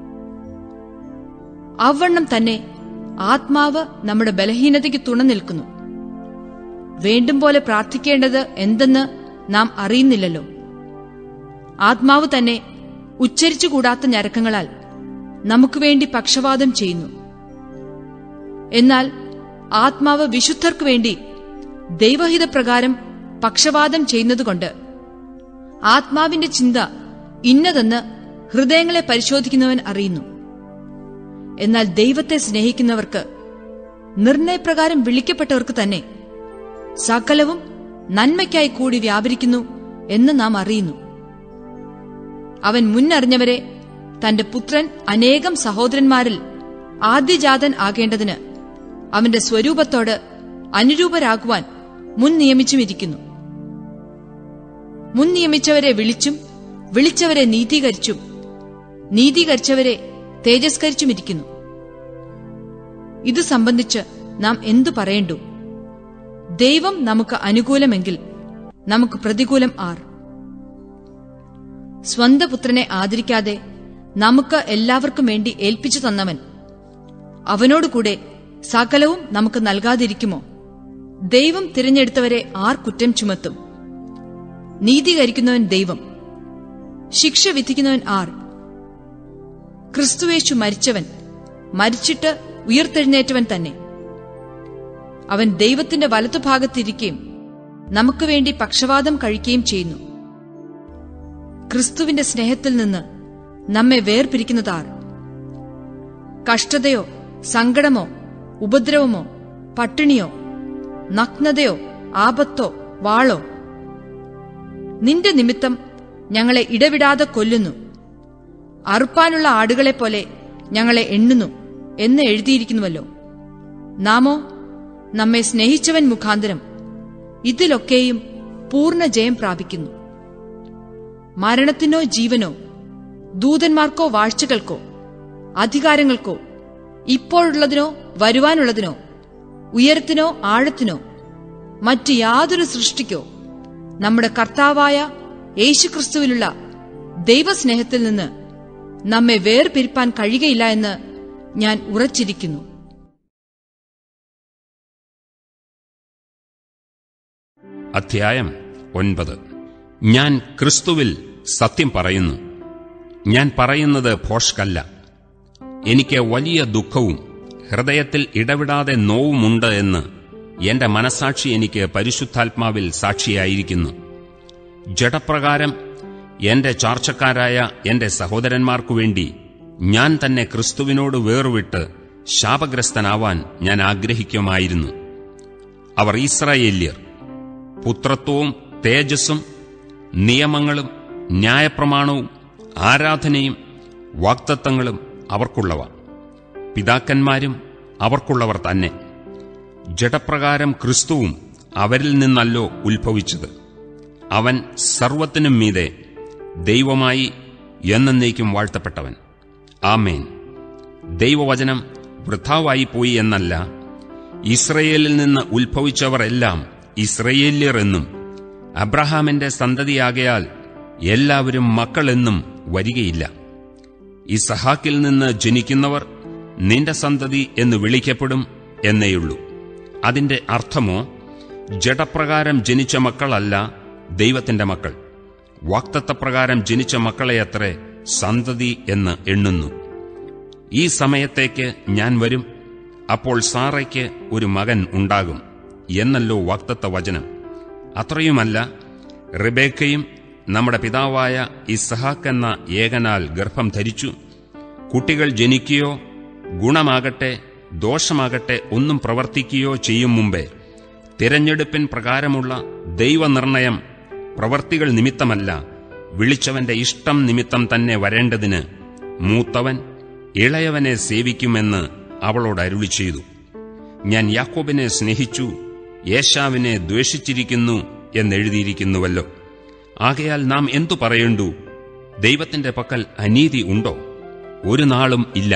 അവണ്ണം തന്നെ ആത്മാവ് നമ്മുടെ ബലഹീനതയ്ക്ക് തുണ നിൽക്കുന്നു വേണ്ടും പോലെ പ്രാർത്ഥിക്കേണ്ടത് എന്തെന്ന് നാം അറിയുന്നില്ലല്ലോ ആത്മാവ് തന്നെ ഉച്ചരിച്ചുകൂടാത്ത ഞരക്കങ്ങളാൽ നമുക്ക് വേണ്ടി പക്ഷവാദം ചെയ്യുന്നു എന്നാൽ ആത്മാവ് വിശുദ്ധർക്കു വേണ്ടി ദൈവഹിതപ്രകാരം പക്ഷവാദം ചെയ്യുന്നതുകൊണ്ട് ആത്മാവിന്റെ ചിന്ത ഇന്നതെന്ന് ഹൃദയങ്ങളെ പരിശോധിക്കുന്നവൻ അറിയുന്നു എന്നാൽ ദൈവത്തെ സ്നേഹിക്കുന്നവർക്ക് നിർണയപ്രകാരം വിളിക്കപ്പെട്ടവർക്ക് തന്നെ സകലവും നന്മയ്ക്കായി കൂടി വ്യാപരിക്കുന്നു എന്ന് നാം അറിയുന്നു അവൻ മുന്നറിഞ്ഞവരെ തന്റെ പുത്രൻ അനേകം സഹോദരന്മാരിൽ ആദ്യജാതൻ ആകേണ്ടതിന് അവന്റെ സ്വരൂപത്തോട് അനുരൂപരാകുവാൻ മുൻ നിയമിച്ചുമിരിക്കുന്നു മുൻ നിയമിച്ചവരെ വിളിച്ചും വിളിച്ചവരെ നീതീകരിച്ചും നീതീകരിച്ചവരെ തേജസ്കരിച്ചുമിരിക്കുന്നു ഇത് സംബന്ധിച്ച് നാം എന്തു പറയേണ്ടു ദൈവം നമുക്ക് അനുകൂലമെങ്കിൽ നമുക്ക് പ്രതികൂലം ആർ സ്വന്ത പുത്രനെ ആദരിക്കാതെ നമുക്ക് എല്ലാവർക്കും വേണ്ടി ഏൽപ്പിച്ചു തന്നവൻ അവനോടുകൂടെ സകലവും നമുക്ക് നൽകാതിരിക്കുമോ ദൈവം തിരഞ്ഞെടുത്തവരെ ആർ കുറ്റം ചുമത്തും നീതീകരിക്കുന്നവൻ ദൈവം ശിക്ഷ വിധിക്കുന്നവൻ ആർ ക്രിസ്തുവേശു മരിച്ചവൻ മരിച്ചിട്ട് ഉയർത്തെഴുന്നേറ്റവൻ തന്നെ അവൻ ദൈവത്തിന്റെ വലത്തുഭാഗത്തിരിക്കുകയും നമുക്ക് വേണ്ടി പക്ഷവാദം കഴിക്കുകയും ചെയ്യുന്നു ക്രിസ്തുവിന്റെ സ്നേഹത്തിൽ നിന്ന് നമ്മെ വേർപിരിക്കുന്നതാർ കഷ്ടതയോ സങ്കടമോ ഉപദ്രവമോ പട്ടിണിയോ നഗ്നതയോ ആപത്തോ വാളോ നിന്റെ നിമിത്തം ഞങ്ങളെ ഇടവിടാതെ കൊല്ലുന്നു അറുപ്പാനുള്ള ആടുകളെപ്പോലെ ഞങ്ങളെ എണ്ണുന്നു എന്ന് എഴുതിയിരിക്കുന്നുവല്ലോ നാമോ നമ്മെ സ്നേഹിച്ചവൻ മുഖാന്തരം ഇതിലൊക്കെയും പൂർണ്ണ ജയം പ്രാപിക്കുന്നു മരണത്തിനോ ജീവനോ ദൂതന്മാർക്കോ വാഴ്ചകൾക്കോ അധികാരങ്ങൾക്കോ ഇപ്പോഴുള്ളതിനോ വരുവാനുള്ളതിനോ ഉയരത്തിനോ ആഴത്തിനോ മറ്റ് യാതൊരു സൃഷ്ടിക്കോ നമ്മുടെ കർത്താവായ യേശുക്രിസ്തുവിലുള്ള ദൈവസ്നേഹത്തിൽ നിന്ന് നമ്മെ വേർപിരിപ്പാൻ കഴിയുകയില്ല എന്ന് ഞാൻ ഉറച്ചിരിക്കുന്നു അധ്യായം ഒൻപത് ഞാൻ ക്രിസ്തുവിൽ സത്യം പറയുന്നു ഞാൻ പറയുന്നത് ഭോഷ്കല്ല എനിക്ക് വലിയ ദുഃഖവും ഹൃദയത്തിൽ ഇടവിടാതെ നോവുമുണ്ട് എന്ന് എന്റെ മനസാക്ഷി എനിക്ക് പരിശുദ്ധാത്മാവിൽ സാക്ഷിയായിരിക്കുന്നു ജഡപ്രകാരം എന്റെ ചാർച്ചക്കാരായ എന്റെ സഹോദരന്മാർക്കു വേണ്ടി ഞാൻ തന്നെ ക്രിസ്തുവിനോട് വേർവിട്ട് ശാപഗ്രസ്തനാവാൻ ഞാൻ ആഗ്രഹിക്കുമായിരുന്നു അവർ ഇസ്രായേല്യർ പുത്രത്വവും തേജസ്സും നിയമങ്ങളും ന്യായപ്രമാണവും ആരാധനയും വാക്തത്വങ്ങളും അവർക്കുള്ളവ പിതാക്കന്മാരും അവർക്കുള്ളവർ തന്നെ ജഡപ്രകാരം ക്രിസ്തുവും അവരിൽ നിന്നല്ലോ ഉത്ഭവിച്ചത് അവൻ സർവത്തിനും മീതെ ദൈവമായി എന്നേക്കും വാഴ്ത്തപ്പെട്ടവൻ ആമേൻ ദൈവവചനം വൃഥാവായി പോയി എന്നല്ല ഇസ്രയേലിൽ നിന്ന് ഉത്ഭവിച്ചവർ എല്ലാം ഇസ്രയേല്യർ എന്നും അബ്രഹാമിന്റെ സന്തതിയാകയാൽ എല്ലാവരും മക്കളെന്നും വരികയില്ല ഇസഹാക്കിൽ നിന്ന് ജനിക്കുന്നവർ നിന്റെ സന്തതി എന്ന് വിളിക്കപ്പെടും എന്നേയുള്ളൂ അതിന്റെ അർത്ഥമോ ജഡപ്രകാരം ജനിച്ച മക്കളല്ല ദൈവത്തിന്റെ മക്കൾ വാക്തത്വപ്രകാരം ജനിച്ച മക്കളെയത്രേ സന്തതി എന്ന് എണ്ണുന്നു ഈ സമയത്തേക്ക് ഞാൻ വരും അപ്പോൾ സാറയ്ക്ക് ഒരു മകൻ ഉണ്ടാകും എന്നല്ലോ വാക്തത്വ വചനം അത്രയുമല്ല റിബേക്കയും നമ്മുടെ പിതാവായ ഇസഹാക്ക് എന്ന ഏകനാൽ ഗർഭം ധരിച്ചു കുട്ടികൾ ജനിക്കുകയോ ഗുണമാകട്ടെ ദോഷമാകട്ടെ ഒന്നും പ്രവർത്തിക്കുകയോ ചെയ്യും മുമ്പേ തിരഞ്ഞെടുപ്പിൻ പ്രകാരമുള്ള ദൈവനിർണയം പ്രവർത്തികൾ നിമിത്തമല്ല വിളിച്ചവന്റെ ഇഷ്ടം നിമിത്തം തന്നെ വരേണ്ടതിന് മൂത്തവൻ ഇളയവനെ സേവിക്കുമെന്ന് അവളോട് അരുളി ചെയ്തു ഞാൻ യാക്കോബിനെ സ്നേഹിച്ചു യേശാവിനെ ദ്വേഷിച്ചിരിക്കുന്നു എന്നെഴുതിയിരിക്കുന്നുവല്ലോ ആകയാൽ നാം എന്തു പറയണ്ടു ദൈവത്തിന്റെ പക്കൽ അനീതി ഉണ്ടോ ഒരു നാളും ഇല്ല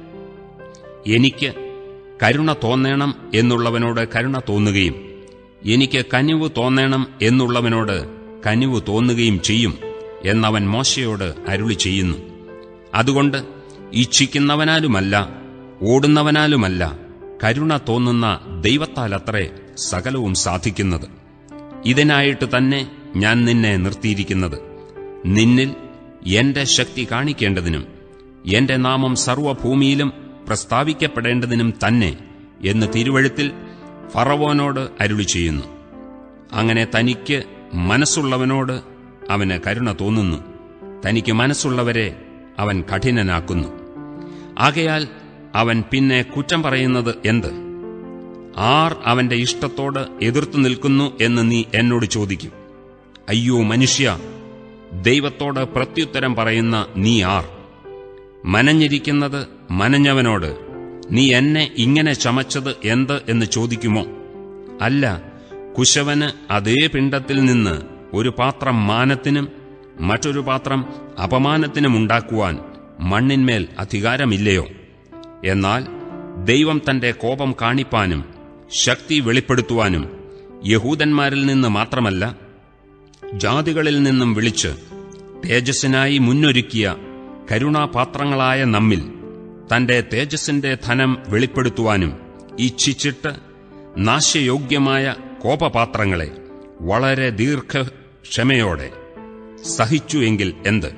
എനിക്ക് കരുണ തോന്നണം എന്നുള്ളവനോട് കരുണ തോന്നുകയും എനിക്ക് കനിവ് തോന്നണം എന്നുള്ളവനോട് കനിവ് തോന്നുകയും ചെയ്യും എന്നവൻ മോശയോട് അരുളി ചെയ്യുന്നു അതുകൊണ്ട് ഇച്ഛിക്കുന്നവനാലുമല്ല ഓടുന്നവനാലുമല്ല കരുണ തോന്നുന്ന ദൈവത്താലത്രേ സകലവും സാധിക്കുന്നത് ഇതിനായിട്ട് തന്നെ ഞാൻ നിന്നെ നിർത്തിയിരിക്കുന്നത് നിന്നിൽ എന്റെ ശക്തി കാണിക്കേണ്ടതിനും എന്റെ നാമം സർവഭൂമിയിലും പ്രസ്താവിക്കപ്പെടേണ്ടതിനും തന്നെ എന്ന് തിരുവഴുത്തിൽ ഫറവോനോട് അരുളി ചെയ്യുന്നു അങ്ങനെ തനിക്ക് മനസ്സുള്ളവനോട് അവന് കരുണ തോന്നുന്നു തനിക്ക് മനസ്സുള്ളവരെ അവൻ കഠിനനാക്കുന്നു ആകയാൽ അവൻ പിന്നെ കുറ്റം പറയുന്നത് എന്ത് ആർ അവന്റെ ഇഷ്ടത്തോട് എതിർത്തു നിൽക്കുന്നു എന്ന് നീ എന്നോട് ചോദിക്കും അയ്യോ മനുഷ്യ ദൈവത്തോട് പ്രത്യുത്തരം പറയുന്ന നീ ആർ മനഞ്ഞിരിക്കുന്നത് മനഞ്ഞവനോട് നീ എന്നെ ഇങ്ങനെ ചമച്ചത് എന്ത് എന്ന് ചോദിക്കുമോ അല്ല കുശവന് അതേ പിണ്ടത്തിൽ നിന്ന് ഒരു പാത്രം മാനത്തിനും മറ്റൊരു പാത്രം അപമാനത്തിനും ഉണ്ടാക്കുവാൻ മണ്ണിന്മേൽ അധികാരമില്ലയോ എന്നാൽ ദൈവം തന്റെ കോപം കാണിപ്പാനും ശക്തി വെളിപ്പെടുത്തുവാനും യഹൂദന്മാരിൽ നിന്ന് മാത്രമല്ല ജാതികളിൽ നിന്നും വിളിച്ച് തേജസ്സിനായി മുന്നൊരുക്കിയ കരുണാപാത്രങ്ങളായ നമ്മിൽ തന്റെ തേജസ്സിന്റെ ധനം വെളിപ്പെടുത്തുവാനും ഇച്ഛിച്ചിട്ട് നാശയോഗ്യമായ കോപപാത്രങ്ങളെ വളരെ ദീർഘക്ഷമയോടെ സഹിച്ചു എങ്കിൽ എന്ത്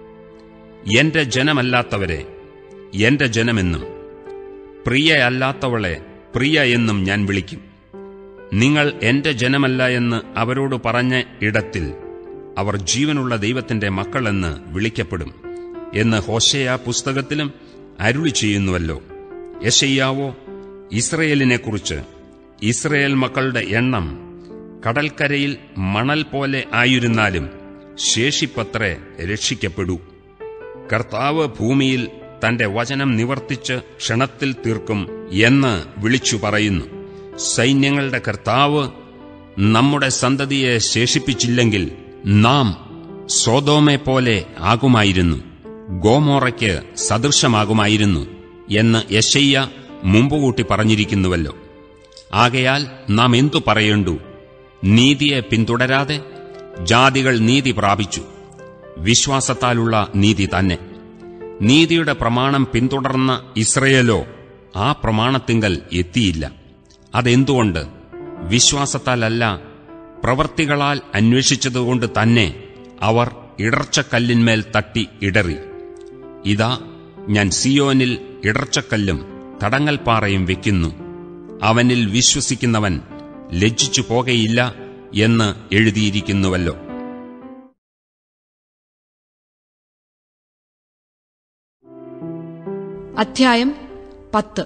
എന്റെ ജനമല്ലാത്തവരെ എന്റെ ജനമെന്നും പ്രിയയല്ലാത്തവളെ പ്രിയ എന്നും ഞാൻ വിളിക്കും നിങ്ങൾ എന്റെ ജനമല്ല എന്ന് അവരോട് പറഞ്ഞ ഇടത്തിൽ അവർ ജീവനുള്ള ദൈവത്തിന്റെ മക്കളെന്ന് വിളിക്കപ്പെടും എന്ന് ഹോശയ പുസ്തകത്തിലും അരുളി ചെയ്യുന്നുവല്ലോ യശയ്യാവോ ഇസ്രയേലിനെക്കുറിച്ച് ഇസ്രയേൽ മക്കളുടെ എണ്ണം കടൽക്കരയിൽ മണൽ പോലെ ആയിരുന്നാലും ശേഷിപ്പത്രേ രക്ഷിക്കപ്പെടൂ കർത്താവ് ഭൂമിയിൽ തന്റെ വചനം നിവർത്തിച്ച് ക്ഷണത്തിൽ തീർക്കും എന്ന് വിളിച്ചു പറയുന്നു സൈന്യങ്ങളുടെ കർത്താവ് നമ്മുടെ സന്തതിയെ ശേഷിപ്പിച്ചില്ലെങ്കിൽ നാം സോതോമെ പോലെ ആകുമായിരുന്നു ഗോമോറയ്ക്ക് സദൃശമാകുമായിരുന്നു എന്ന് യശയ്യ മുമ്പുകൂട്ടി പറഞ്ഞിരിക്കുന്നുവല്ലോ ആകയാൽ നാം എന്തു പറയേണ്ടു നീതിയെ പിന്തുടരാതെ ജാതികൾ നീതി പ്രാപിച്ചു വിശ്വാസത്താലുള്ള നീതി തന്നെ നീതിയുടെ പ്രമാണം പിന്തുടർന്ന ഇസ്രയേലോ ആ പ്രമാണത്തിങ്കൽ എത്തിയില്ല അതെന്തുകൊണ്ട് വിശ്വാസത്താലല്ല പ്രവർത്തികളാൽ അന്വേഷിച്ചതുകൊണ്ട് തന്നെ അവർ ഇടർച്ചക്കല്ലിന്മേൽ തട്ടി ഇടറി ഇതാ ഞാൻ സിയോനിൽ ഇടർച്ചക്കല്ലും തടങ്ങൽപ്പാറയും വെക്കുന്നു അവനിൽ വിശ്വസിക്കുന്നവൻ ലജ്ജിച്ചു പോകയില്ല എന്ന് എഴുതിയിരിക്കുന്നുവല്ലോ അധ്യായം പത്ത്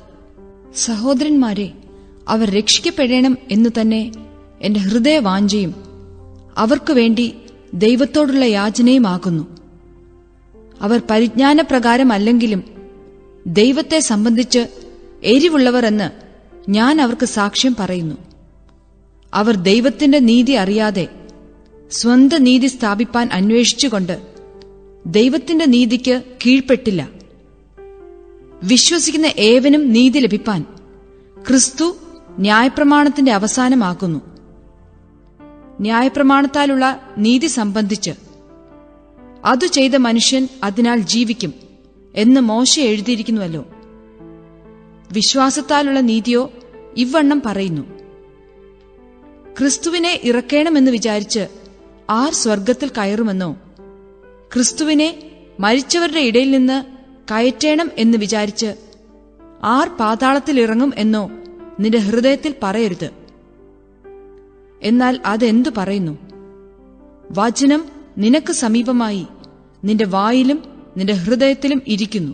സഹോദരന്മാരെ അവർ രക്ഷിക്കപ്പെടണം എന്നു തന്നെ എന്റെ ഹൃദയവാഞ്ചയും അവർക്കു വേണ്ടി ദൈവത്തോടുള്ള യാചനയുമാകുന്നു അവർ പരിജ്ഞാനപ്രകാരമല്ലെങ്കിലും ദൈവത്തെ സംബന്ധിച്ച് എരിവുള്ളവർ എന്ന് ഞാൻ അവർക്ക് സാക്ഷ്യം പറയുന്നു അവർ ദൈവത്തിന്റെ നീതി അറിയാതെ സ്വന്ത നീതി സ്ഥാപിപ്പാൻ അന്വേഷിച്ചുകൊണ്ട് ദൈവത്തിന്റെ നീതിക്ക് കീഴ്പ്പെട്ടില്ല വിശ്വസിക്കുന്ന ഏവനും നീതി ലഭിപ്പാൻ ക്രിസ്തു ന്യായപ്രമാണത്തിന്റെ അവസാനമാകുന്നു ന്യായപ്രമാണത്താലുള്ള നീതി സംബന്ധിച്ച് അതു ചെയ്ത മനുഷ്യൻ അതിനാൽ ജീവിക്കും എന്ന് മോശ എഴുതിയിരിക്കുന്നുവല്ലോ വിശ്വാസത്താലുള്ള നീതിയോ ഇവണ്ണം പറയുന്നു ക്രിസ്തുവിനെ ഇറക്കേണമെന്ന് വിചാരിച്ച് ആർ സ്വർഗത്തിൽ കയറുമെന്നോ ക്രിസ്തുവിനെ മരിച്ചവരുടെ ഇടയിൽ നിന്ന് കയറ്റേണം എന്ന് വിചാരിച്ച് ആർ പാതാളത്തിൽ ഇറങ്ങും എന്നോ നിന്റെ ഹൃദയത്തിൽ പറയരുത് എന്നാൽ അതെന്തു പറയുന്നു വചനം നിനക്ക് സമീപമായി നിന്റെ വായിലും നിന്റെ ഹൃദയത്തിലും ഇരിക്കുന്നു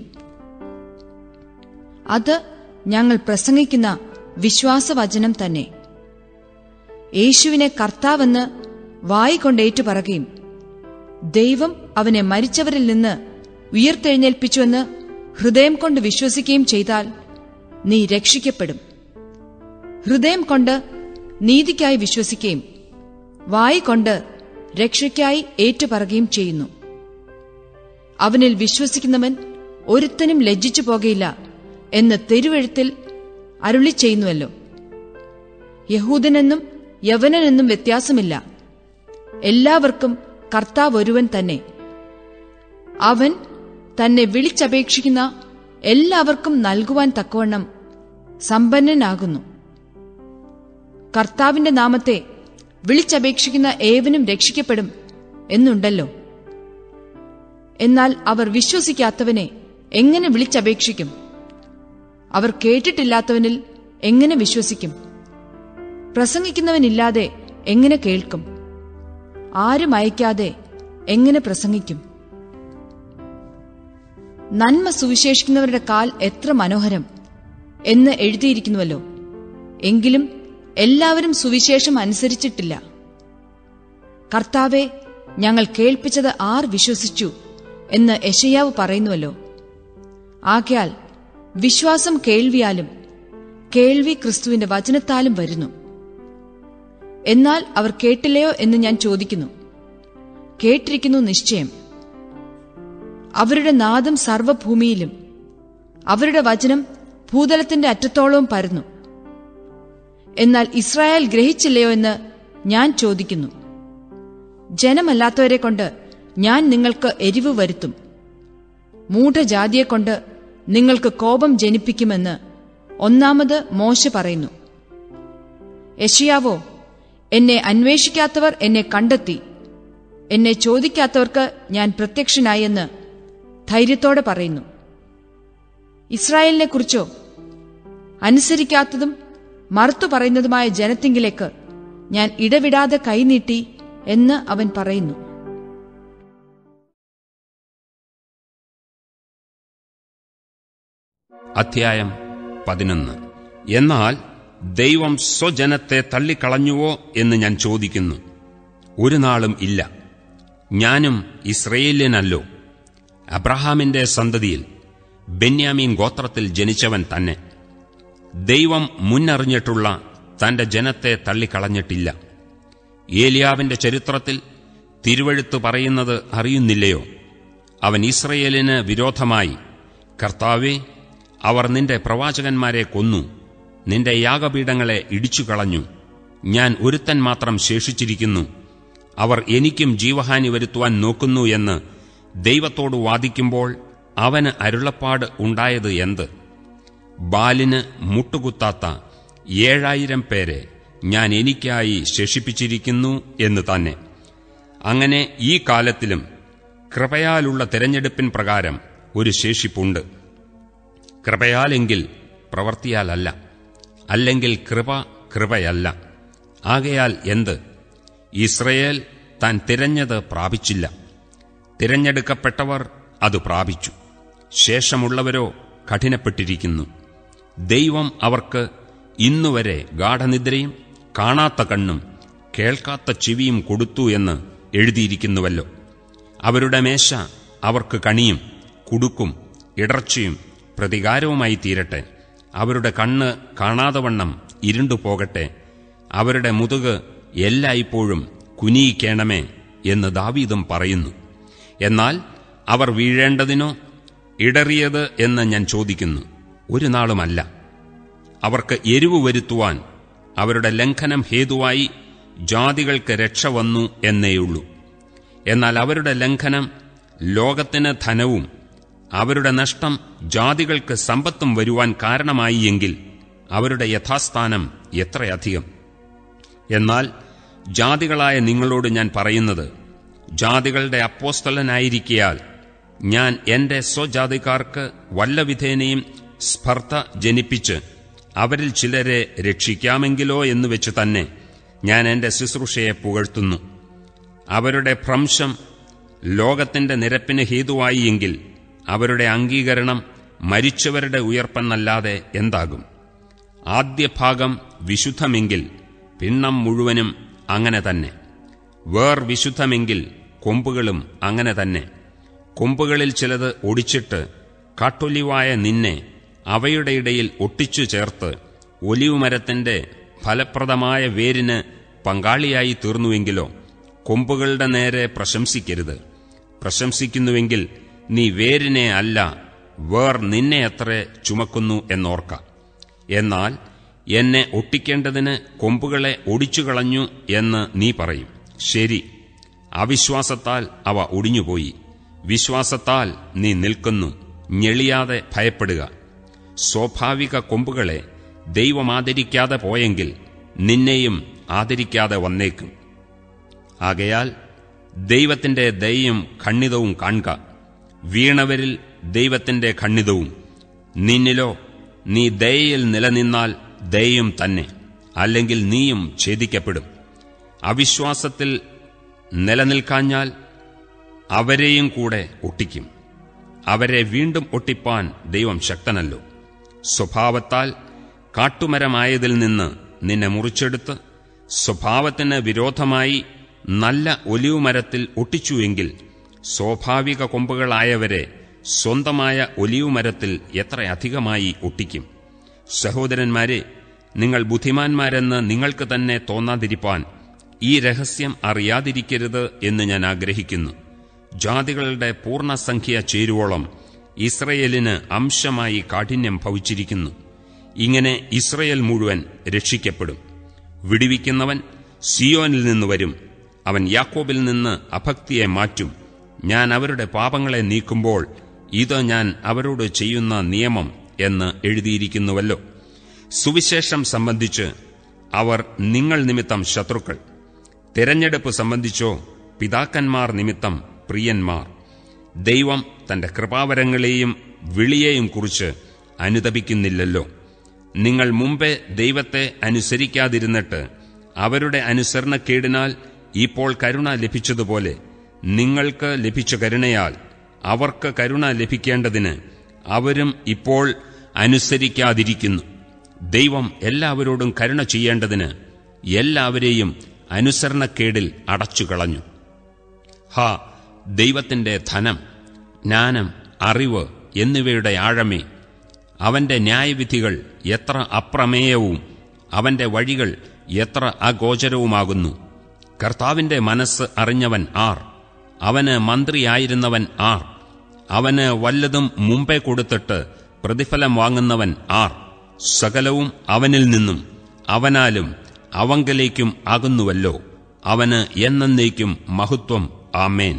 അത് ഞങ്ങൾ പ്രസംഗിക്കുന്ന വിശ്വാസവചനം തന്നെ യേശുവിനെ കർത്താവെന്ന് വായി കൊണ്ടേറ്റു പറയുകയും ദൈവം അവനെ മരിച്ചവരിൽ നിന്ന് ഉയർത്തെഴുന്നേൽപ്പിച്ചുവെന്ന് ഹൃദയം കൊണ്ട് വിശ്വസിക്കുകയും ചെയ്താൽ നീ രക്ഷിക്കപ്പെടും ഹൃദയം കൊണ്ട് നീതിക്കായി വിശ്വസിക്കുകയും വായി കൊണ്ട് രക്ഷയ്ക്കായി ഏറ്റുപറയുകയും ചെയ്യുന്നു അവനിൽ വിശ്വസിക്കുന്നവൻ ഒരുത്തനും ലജ്ജിച്ചു പോകയില്ല എന്ന് തെരുവെഴുത്തിൽ അരുളി ചെയ്യുന്നുവല്ലോ യഹൂദനെന്നും യവനനെന്നും വ്യത്യാസമില്ല എല്ലാവർക്കും കർത്താവ് ഒരുവൻ തന്നെ അവൻ തന്നെ വിളിച്ചപേക്ഷിക്കുന്ന എല്ലാവർക്കും നൽകുവാൻ തക്കവണ്ണം സമ്പന്നനാകുന്നു കർത്താവിന്റെ നാമത്തെ വിളിച്ചപേക്ഷിക്കുന്ന ഏവനും രക്ഷിക്കപ്പെടും എന്നുണ്ടല്ലോ എന്നാൽ അവർ വിശ്വസിക്കാത്തവനെ എങ്ങനെ വിളിച്ചപേക്ഷിക്കും അവർ കേട്ടിട്ടില്ലാത്തവനിൽ എങ്ങനെ വിശ്വസിക്കും പ്രസംഗിക്കുന്നവനില്ലാതെ എങ്ങനെ കേൾക്കും ആരും അയക്കാതെ എങ്ങനെ പ്രസംഗിക്കും നന്മ സുവിശേഷിക്കുന്നവരുടെ കാൽ എത്ര മനോഹരം എന്ന് എഴുതിയിരിക്കുന്നുവല്ലോ എങ്കിലും എല്ലാവരും സുവിശേഷം അനുസരിച്ചിട്ടില്ല കർത്താവെ ഞങ്ങൾ കേൾപ്പിച്ചത് ആർ വിശ്വസിച്ചു എന്ന് യശയാവ് പറയുന്നുവല്ലോ ആകയാൽ വിശ്വാസം കേൾവിയാലും കേൾവി ക്രിസ്തുവിന്റെ വചനത്താലും വരുന്നു എന്നാൽ അവർ കേട്ടില്ലയോ എന്ന് ഞാൻ ചോദിക്കുന്നു കേട്ടിരിക്കുന്നു നിശ്ചയം അവരുടെ നാദം സർവഭൂമിയിലും അവരുടെ വചനം ഭൂതലത്തിന്റെ അറ്റത്തോളവും പരന്നു എന്നാൽ ഇസ്രായേൽ ഗ്രഹിച്ചില്ലയോ എന്ന് ഞാൻ ചോദിക്കുന്നു ജനമല്ലാത്തവരെ കൊണ്ട് ഞാൻ നിങ്ങൾക്ക് എരിവ് വരുത്തും മൂഢജാതിയെക്കൊണ്ട് നിങ്ങൾക്ക് കോപം ജനിപ്പിക്കുമെന്ന് ഒന്നാമത് മോശ പറയുന്നു യഷിയാവോ എന്നെ അന്വേഷിക്കാത്തവർ എന്നെ കണ്ടെത്തി എന്നെ ചോദിക്കാത്തവർക്ക് ഞാൻ പ്രത്യക്ഷനായെന്ന് ധൈര്യത്തോടെ പറയുന്നു ഇസ്രായേലിനെക്കുറിച്ചോ അനുസരിക്കാത്തതും മറുത്തു പറയുന്നതുമായ ജനത്തിങ്കിലേക്ക് ഞാൻ ഇടവിടാതെ കൈനീട്ടി എന്ന് അവൻ പറയുന്നു അധ്യായം പതിനൊന്ന് എന്നാൽ ദൈവം സ്വജനത്തെ തള്ളിക്കളഞ്ഞുവോ എന്ന് ഞാൻ ചോദിക്കുന്നു ഒരു നാളും ഇല്ല ഞാനും ഇസ്രയേല്യനല്ലോ അബ്രഹാമിന്റെ സന്തതിയിൽ ബെന്യാമീൻ ഗോത്രത്തിൽ ജനിച്ചവൻ തന്നെ ദൈവം മുന്നറിഞ്ഞിട്ടുള്ള തന്റെ ജനത്തെ തള്ളിക്കളഞ്ഞിട്ടില്ല ഏലിയാവിന്റെ ചരിത്രത്തിൽ തിരുവഴുത്ത് പറയുന്നത് അറിയുന്നില്ലയോ അവൻ ഇസ്രയേലിന് വിരോധമായി കർത്താവെ അവർ നിന്റെ പ്രവാചകന്മാരെ കൊന്നു നിന്റെ യാഗപീഠങ്ങളെ ഇടിച്ചുകളഞ്ഞു ഞാൻ ഒരുത്തൻ മാത്രം ശേഷിച്ചിരിക്കുന്നു അവർ എനിക്കും ജീവഹാനി വരുത്തുവാൻ നോക്കുന്നു എന്ന് ദൈവത്തോട് വാദിക്കുമ്പോൾ അവന് അരുളപ്പാട് ഉണ്ടായത് എന്ത് ബാലിന് മുട്ടുകുത്താത്ത ഏഴായിരം പേരെ ഞാൻ എനിക്കായി ശേഷിപ്പിച്ചിരിക്കുന്നു എന്ന് തന്നെ അങ്ങനെ ഈ കാലത്തിലും കൃപയാലുള്ള തിരഞ്ഞെടുപ്പിൻ പ്രകാരം ഒരു ശേഷിപ്പുണ്ട് കൃപയാലെങ്കിൽ പ്രവർത്തിയാലല്ല അല്ലെങ്കിൽ കൃപ കൃപയല്ല ആകയാൽ എന്ത് ഇസ്രയേൽ താൻ തിരഞ്ഞത് പ്രാപിച്ചില്ല തിരഞ്ഞെടുക്കപ്പെട്ടവർ അത് പ്രാപിച്ചു ശേഷമുള്ളവരോ കഠിനപ്പെട്ടിരിക്കുന്നു ദൈവം അവർക്ക് ഇന്നുവരെ ഗാഠനിദ്രയും കാണാത്ത കണ്ണും കേൾക്കാത്ത ചെവിയും കൊടുത്തു എന്ന് എഴുതിയിരിക്കുന്നുവല്ലോ അവരുടെ മേശ അവർക്ക് കണിയും കുടുക്കും ഇടർച്ചയും പ്രതികാരവുമായി തീരട്ടെ അവരുടെ കണ്ണ് കാണാതെ വണ്ണം ഇരുണ്ടു പോകട്ടെ അവരുടെ മുതുക് എല്ലായ്പ്പോഴും കുനിയിക്കേണമേ എന്ന് ദാവീദും പറയുന്നു എന്നാൽ അവർ വീഴേണ്ടതിനോ ഇടറിയത് എന്ന് ഞാൻ ചോദിക്കുന്നു ഒരു നാളുമല്ല അവർക്ക് എരിവ് വരുത്തുവാൻ അവരുടെ ലംഘനം ഹേതുവായി ജാതികൾക്ക് രക്ഷ വന്നു എന്നേയുള്ളൂ എന്നാൽ അവരുടെ ലംഘനം ലോകത്തിന് ധനവും അവരുടെ നഷ്ടം ജാതികൾക്ക് സമ്പത്തും വരുവാൻ കാരണമായി എങ്കിൽ അവരുടെ യഥാസ്ഥാനം എത്രയധികം എന്നാൽ ജാതികളായ നിങ്ങളോട് ഞാൻ പറയുന്നത് ജാതികളുടെ അപ്പോസ്തലനായിരിക്കയാൽ ഞാൻ എന്റെ സ്വജാതിക്കാർക്ക് വല്ലവിധേനയും സ്പർദ്ധ ജനിപ്പിച്ച് അവരിൽ ചിലരെ രക്ഷിക്കാമെങ്കിലോ എന്ന് വെച്ച് തന്നെ ഞാൻ എന്റെ ശുശ്രൂഷയെ പുകഴ്ത്തുന്നു അവരുടെ ഭ്രംശം ലോകത്തിന്റെ നിരപ്പിന് ഹേതുവായി എങ്കിൽ അവരുടെ അംഗീകരണം മരിച്ചവരുടെ ഉയർപ്പെന്നല്ലാതെ എന്താകും ആദ്യഭാഗം വിശുദ്ധമെങ്കിൽ പിണ്ണം മുഴുവനും അങ്ങനെ തന്നെ വേർ വിശുദ്ധമെങ്കിൽ കൊമ്പുകളും അങ്ങനെ തന്നെ കൊമ്പുകളിൽ ചിലത് ഒടിച്ചിട്ട് കാട്ടൊലിവായ നിന്നെ അവയുടെ ഇടയിൽ ഒട്ടിച്ചു ചേർത്ത് ഒലിവുമരത്തിന്റെ ഫലപ്രദമായ വേരിന് പങ്കാളിയായി തീർന്നുവെങ്കിലോ കൊമ്പുകളുടെ നേരെ പ്രശംസിക്കരുത് പ്രശംസിക്കുന്നുവെങ്കിൽ നീ വേരിനെ അല്ല വേർ നിന്നെ എത്ര ചുമക്കുന്നു എന്നോർക്ക എന്നാൽ എന്നെ ഒട്ടിക്കേണ്ടതിന് കൊമ്പുകളെ ഒടിച്ചു കളഞ്ഞു എന്ന് നീ പറയും ശരി അവിശ്വാസത്താൽ അവ ഒടിഞ്ഞുപോയി വിശ്വാസത്താൽ നീ നിൽക്കുന്നു ഞെളിയാതെ ഭയപ്പെടുക സ്വാഭാവിക കൊമ്പുകളെ ദൈവം ആദരിക്കാതെ പോയെങ്കിൽ നിന്നെയും ആദരിക്കാതെ വന്നേക്കും ആകയാൽ ദൈവത്തിന്റെ ദയയും ഖണ്ഡിതവും കാണുക വീണവരിൽ ദൈവത്തിന്റെ ഖണ്ഡിതവും നിന്നിലോ നീ ദയയിൽ നിലനിന്നാൽ ദയയും തന്നെ അല്ലെങ്കിൽ നീയും ഛേദിക്കപ്പെടും അവിശ്വാസത്തിൽ നിലനിൽക്കാഞ്ഞാൽ അവരെയും കൂടെ ഒട്ടിക്കും അവരെ വീണ്ടും ഒട്ടിപ്പാൻ ദൈവം ശക്തനല്ലോ സ്വഭാവത്താൽ കാട്ടുമരമായതിൽ നിന്ന് നിന്നെ മുറിച്ചെടുത്ത് സ്വഭാവത്തിന് വിരോധമായി നല്ല ഒലിവുമരത്തിൽ ഒട്ടിച്ചുവെങ്കിൽ സ്വാഭാവിക കൊമ്പുകളായവരെ സ്വന്തമായ ഒലിവുമരത്തിൽ എത്ര അധികമായി ഒട്ടിക്കും സഹോദരന്മാരെ നിങ്ങൾ ബുദ്ധിമാന്മാരെന്ന് നിങ്ങൾക്ക് തന്നെ തോന്നാതിരിപ്പാൻ ഈ രഹസ്യം അറിയാതിരിക്കരുത് എന്ന് ഞാൻ ആഗ്രഹിക്കുന്നു ജാതികളുടെ പൂർണ്ണസംഖ്യ ചേരുവോളം ഇസ്രയേലിന് അംശമായി കാഠിന്യം ഭവിച്ചിരിക്കുന്നു ഇങ്ങനെ ഇസ്രയേൽ മുഴുവൻ രക്ഷിക്കപ്പെടും വിടിവിക്കുന്നവൻ സിയോനിൽ നിന്ന് വരും അവൻ യാക്കോബിൽ നിന്ന് അഭക്തിയെ മാറ്റും ഞാൻ അവരുടെ പാപങ്ങളെ നീക്കുമ്പോൾ ഇത് ഞാൻ അവരോട് ചെയ്യുന്ന നിയമം എന്ന് എഴുതിയിരിക്കുന്നുവല്ലോ സുവിശേഷം സംബന്ധിച്ച് അവർ നിങ്ങൾ നിമിത്തം ശത്രുക്കൾ തിരഞ്ഞെടുപ്പ് സംബന്ധിച്ചോ പിതാക്കന്മാർ നിമിത്തം പ്രിയന്മാർ ദൈവം തന്റെ കൃപാവരങ്ങളെയും വിളിയെയും കുറിച്ച് അനുതപിക്കുന്നില്ലല്ലോ നിങ്ങൾ മുമ്പേ ദൈവത്തെ അനുസരിക്കാതിരുന്നിട്ട് അവരുടെ അനുസരണക്കേടിനാൽ ഇപ്പോൾ കരുണ ലഭിച്ചതുപോലെ നിങ്ങൾക്ക് ലഭിച്ച കരുണയാൽ അവർക്ക് കരുണ ലഭിക്കേണ്ടതിന് അവരും ഇപ്പോൾ അനുസരിക്കാതിരിക്കുന്നു ദൈവം എല്ലാവരോടും കരുണ ചെയ്യേണ്ടതിന് എല്ലാവരെയും അനുസരണക്കേടിൽ അടച്ചുകളഞ്ഞു ഹാ ദൈവത്തിന്റെ ധനം ജ്ഞാനം അറിവ് എന്നിവയുടെ ആഴമേ അവന്റെ ന്യായവിധികൾ എത്ര അപ്രമേയവും അവന്റെ വഴികൾ എത്ര അഗോചരവുമാകുന്നു കർത്താവിന്റെ മനസ്സ് അറിഞ്ഞവൻ ആർ അവന് മന്ത്രിയായിരുന്നവൻ ആർ അവന് വല്ലതും മുമ്പേ കൊടുത്തിട്ട് പ്രതിഫലം വാങ്ങുന്നവൻ ആർ സകലവും അവനിൽ നിന്നും അവനാലും അവങ്കലേക്കും ആകുന്നുവല്ലോ അവന് എന്നേക്കും മഹത്വം ആമേൻ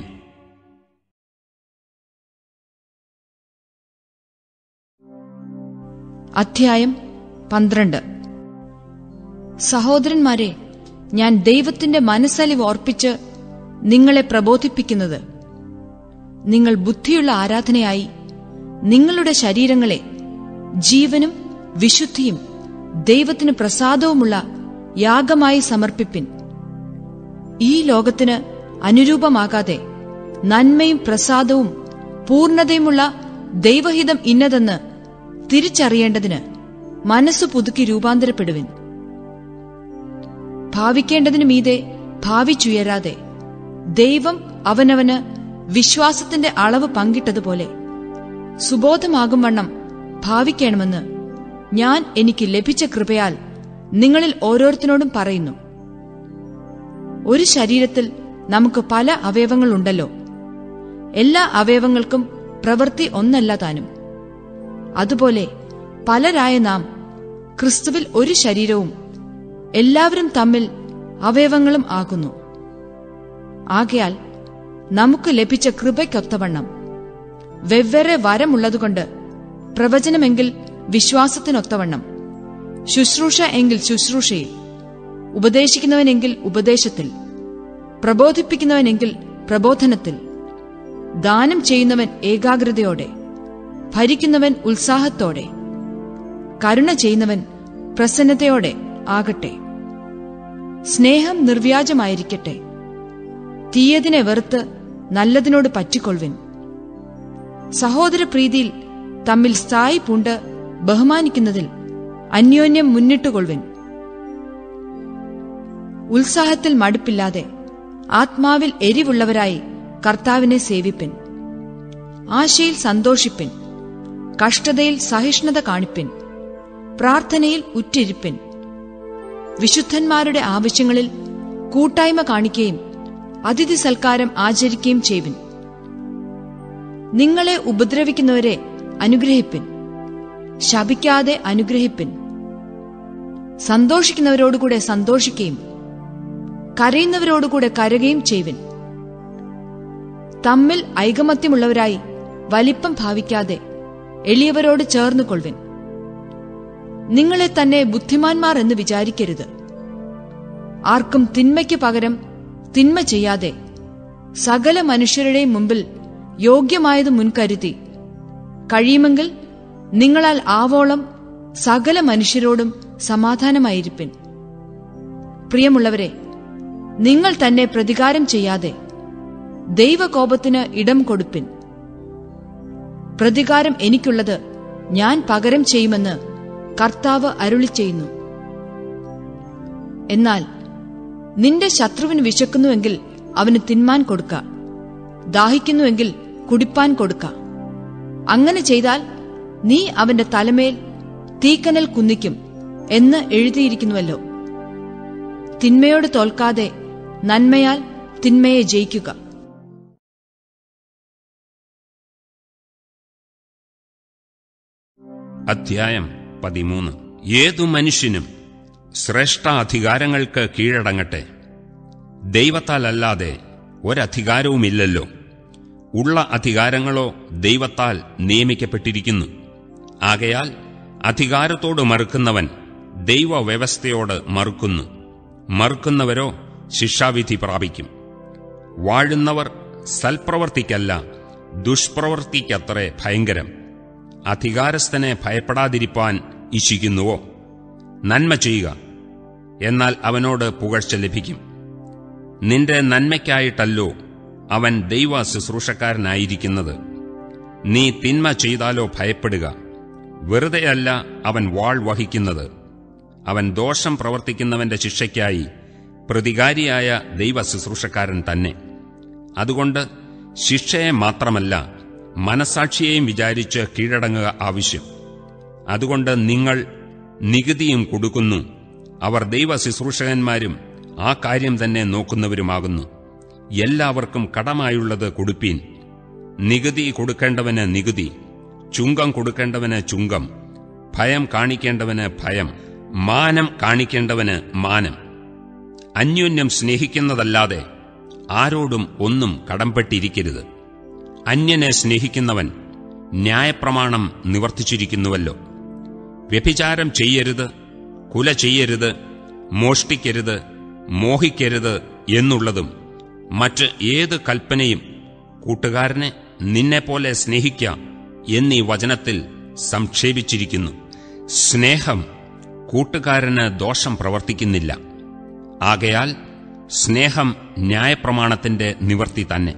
അധ്യായം പന്ത്രണ്ട് സഹോദരന്മാരെ ഞാൻ ദൈവത്തിന്റെ മനസ്സലിവ് ഓർപ്പിച്ച് നിങ്ങളെ പ്രബോധിപ്പിക്കുന്നത് നിങ്ങൾ ബുദ്ധിയുള്ള ആരാധനയായി നിങ്ങളുടെ ശരീരങ്ങളെ ജീവനും വിശുദ്ധിയും ദൈവത്തിന് പ്രസാദവുമുള്ള യാഗമായി സമർപ്പിപ്പിൻ ഈ ലോകത്തിന് അനുരൂപമാകാതെ നന്മയും പ്രസാദവും പൂർണ്ണതയുമുള്ള ദൈവഹിതം ഇന്നതെന്ന് തിരിച്ചറിയേണ്ടതിന് മനസ്സു പുതുക്കി രൂപാന്തരപ്പെടുവിൻ ഭാവിക്കേണ്ടതിനു മീതെ ഭാവിച്ചുയരാതെ ദൈവം അവനവന് വിശ്വാസത്തിന്റെ അളവ് പങ്കിട്ടതുപോലെ സുബോധമാകും വണ്ണം ഭാവിക്കണമെന്ന് ഞാൻ എനിക്ക് ലഭിച്ച കൃപയാൽ നിങ്ങളിൽ ഓരോരുത്തരോടും പറയുന്നു ഒരു ശരീരത്തിൽ നമുക്ക് പല അവയവങ്ങളുണ്ടല്ലോ എല്ലാ അവയവങ്ങൾക്കും പ്രവൃത്തി ഒന്നല്ല താനും അതുപോലെ പലരായ നാം ക്രിസ്തുവിൽ ഒരു ശരീരവും എല്ലാവരും തമ്മിൽ അവയവങ്ങളും ആകുന്നു ആകയാൽ നമുക്ക് ലഭിച്ച കൃപയ്ക്കൊത്തവണ്ണം വെവ്വേറെ വരമുള്ളതുകൊണ്ട് പ്രവചനമെങ്കിൽ വിശ്വാസത്തിനൊത്തവണ്ണം ശുശ്രൂഷ എങ്കിൽ ശുശ്രൂഷയിൽ ഉപദേശിക്കുന്നവനെങ്കിൽ ഉപദേശത്തിൽ പ്രബോധിപ്പിക്കുന്നവനെങ്കിൽ പ്രബോധനത്തിൽ ദാനം ചെയ്യുന്നവൻ ഏകാഗ്രതയോടെ ഭരിക്കുന്നവൻ ഉത്സാഹത്തോടെ കരുണ ചെയ്യുന്നവൻ പ്രസന്നതയോടെ ആകട്ടെ സ്നേഹം നിർവ്യാജമായിരിക്കട്ടെ തീയതിനെ വെറുത്ത് നല്ലതിനോട് പറ്റിക്കൊള്ളുവിൻ സഹോദരപ്രീതിയിൽ തമ്മിൽ സ്ഥായി പൂണ്ട് ബഹുമാനിക്കുന്നതിൽ അന്യോന്യം മുന്നിട്ടുകൊള്ളുവിൻ ഉത്സാഹത്തിൽ മടുപ്പില്ലാതെ ആത്മാവിൽ എരിവുള്ളവരായി കർത്താവിനെ സേവിപ്പിൻ ആശയിൽ സന്തോഷിപ്പിൻ കഷ്ടതയിൽ സഹിഷ്ണുത കാണിപ്പിൻ പ്രാർത്ഥനയിൽ ഉറ്റിരിപ്പിൻ വിശുദ്ധന്മാരുടെ ആവശ്യങ്ങളിൽ കൂട്ടായ്മ കാണിക്കുകയും അതിഥി സൽക്കാരം ആചരിക്കുകയും ചെയ്യുവിൻ നിങ്ങളെ ഉപദ്രവിക്കുന്നവരെ അനുഗ്രഹിപ്പിൻ ശപിക്കാതെ അനുഗ്രഹിപ്പിൻ സന്തോഷിക്കുന്നവരോടുകൂടെ സന്തോഷിക്കുകയും കരയുന്നവരോടുകൂടെ കരയുകയും ചെയ്യുവിൻ തമ്മിൽ ഐകമത്യമുള്ളവരായി വലിപ്പം ഭാവിക്കാതെ എളിയവരോട് ചേർന്നു കൊള്ളുവിൻ നിങ്ങളെ തന്നെ ബുദ്ധിമാന്മാർ എന്ന് വിചാരിക്കരുത് ആർക്കും തിന്മയ്ക്ക് പകരം തിന്മ ചെയ്യാതെ സകല മനുഷ്യരുടെയും മുമ്പിൽ യോഗ്യമായത് മുൻകരുതി കഴിയുമെങ്കിൽ നിങ്ങളാൽ ആവോളം സകല മനുഷ്യരോടും സമാധാനമായിരിപ്പിൻ പ്രിയമുള്ളവരെ നിങ്ങൾ തന്നെ പ്രതികാരം ചെയ്യാതെ ദൈവകോപത്തിന് ഇടം കൊടുപ്പിൻ പ്രതികാരം എനിക്കുള്ളത് ഞാൻ പകരം ചെയ്യുമെന്ന് കർത്താവ് അരുളി ചെയ്യുന്നു എന്നാൽ നിന്റെ ശത്രുവിന് വിശക്കുന്നുവെങ്കിൽ അവന് തിന്മാൻ കൊടുക്ക ദാഹിക്കുന്നുവെങ്കിൽ കുടിപ്പാൻ കൊടുക്ക അങ്ങനെ ചെയ്താൽ നീ അവന്റെ തലമേൽ തീക്കനൽ കുന്നിക്കും എന്ന് എഴുതിയിരിക്കുന്നുവല്ലോ തിന്മയോട് തോൽക്കാതെ നന്മയാൽ തിന്മയെ ജയിക്കുക അധ്യായം പതിമൂന്ന് ഏതു മനുഷ്യനും ശ്രേഷ്ഠാധികാരങ്ങൾക്ക് കീഴടങ്ങട്ടെ ദൈവത്താലല്ലാതെ ഒരധികാരവുമില്ലല്ലോ ഉള്ള അധികാരങ്ങളോ ദൈവത്താൽ നിയമിക്കപ്പെട്ടിരിക്കുന്നു ആകയാൽ അധികാരത്തോട് മറുക്കുന്നവൻ ദൈവവ്യവസ്ഥയോട് മറുക്കുന്നു മറുക്കുന്നവരോ ശിക്ഷാവിധി പ്രാപിക്കും വാഴുന്നവർ സൽപ്രവർത്തിക്കല്ല ദുഷ്പ്രവർത്തിക്കത്രേ ഭയങ്കരം അധികാരസ്ഥനെ ഭയപ്പെടാതിരിപ്പാൻ ഇച്ഛിക്കുന്നുവോ നന്മ ചെയ്യുക എന്നാൽ അവനോട് പുകഴ്ച ലഭിക്കും നിന്റെ നന്മയ്ക്കായിട്ടല്ലോ അവൻ ദൈവ ശുശ്രൂഷക്കാരനായിരിക്കുന്നത് നീ തിന്മ ചെയ്താലോ ഭയപ്പെടുക വെറുതെയല്ല അവൻ വാൾ വഹിക്കുന്നത് അവൻ ദോഷം പ്രവർത്തിക്കുന്നവന്റെ ശിക്ഷയ്ക്കായി പ്രതികാരിയായ ദൈവ ശുശ്രൂഷക്കാരൻ തന്നെ അതുകൊണ്ട് ശിക്ഷയെ മാത്രമല്ല മനസാക്ഷിയെയും വിചാരിച്ച് കീഴടങ്ങുക ആവശ്യം അതുകൊണ്ട് നിങ്ങൾ നികുതിയും കൊടുക്കുന്നു അവർ ദൈവ ശുശ്രൂഷകന്മാരും ആ കാര്യം തന്നെ നോക്കുന്നവരുമാകുന്നു എല്ലാവർക്കും കടമായുള്ളത് കൊടുപ്പീൻ നികുതി കൊടുക്കേണ്ടവന് നികുതി ചുങ്കം കൊടുക്കേണ്ടവന് ചുങ്കം ഭയം കാണിക്കേണ്ടവന് ഭയം മാനം കാണിക്കേണ്ടവന് മാനം അന്യോന്യം സ്നേഹിക്കുന്നതല്ലാതെ ആരോടും ഒന്നും കടംപെട്ടിരിക്കരുത് അന്യനെ സ്നേഹിക്കുന്നവൻ ന്യായപ്രമാണം നിവർത്തിച്ചിരിക്കുന്നുവല്ലോ വ്യഭിചാരം ചെയ്യരുത് കുല ചെയ്യരുത് മോഷ്ടിക്കരുത് മോഹിക്കരുത് എന്നുള്ളതും മറ്റ് ഏത് കൽപ്പനയും കൂട്ടുകാരനെ നിന്നെപ്പോലെ സ്നേഹിക്കാം എന്നീ വചനത്തിൽ സംക്ഷേപിച്ചിരിക്കുന്നു സ്നേഹം കൂട്ടുകാരന് ദോഷം പ്രവർത്തിക്കുന്നില്ല ആകയാൽ സ്നേഹം ന്യായപ്രമാണത്തിന്റെ നിവർത്തി തന്നെ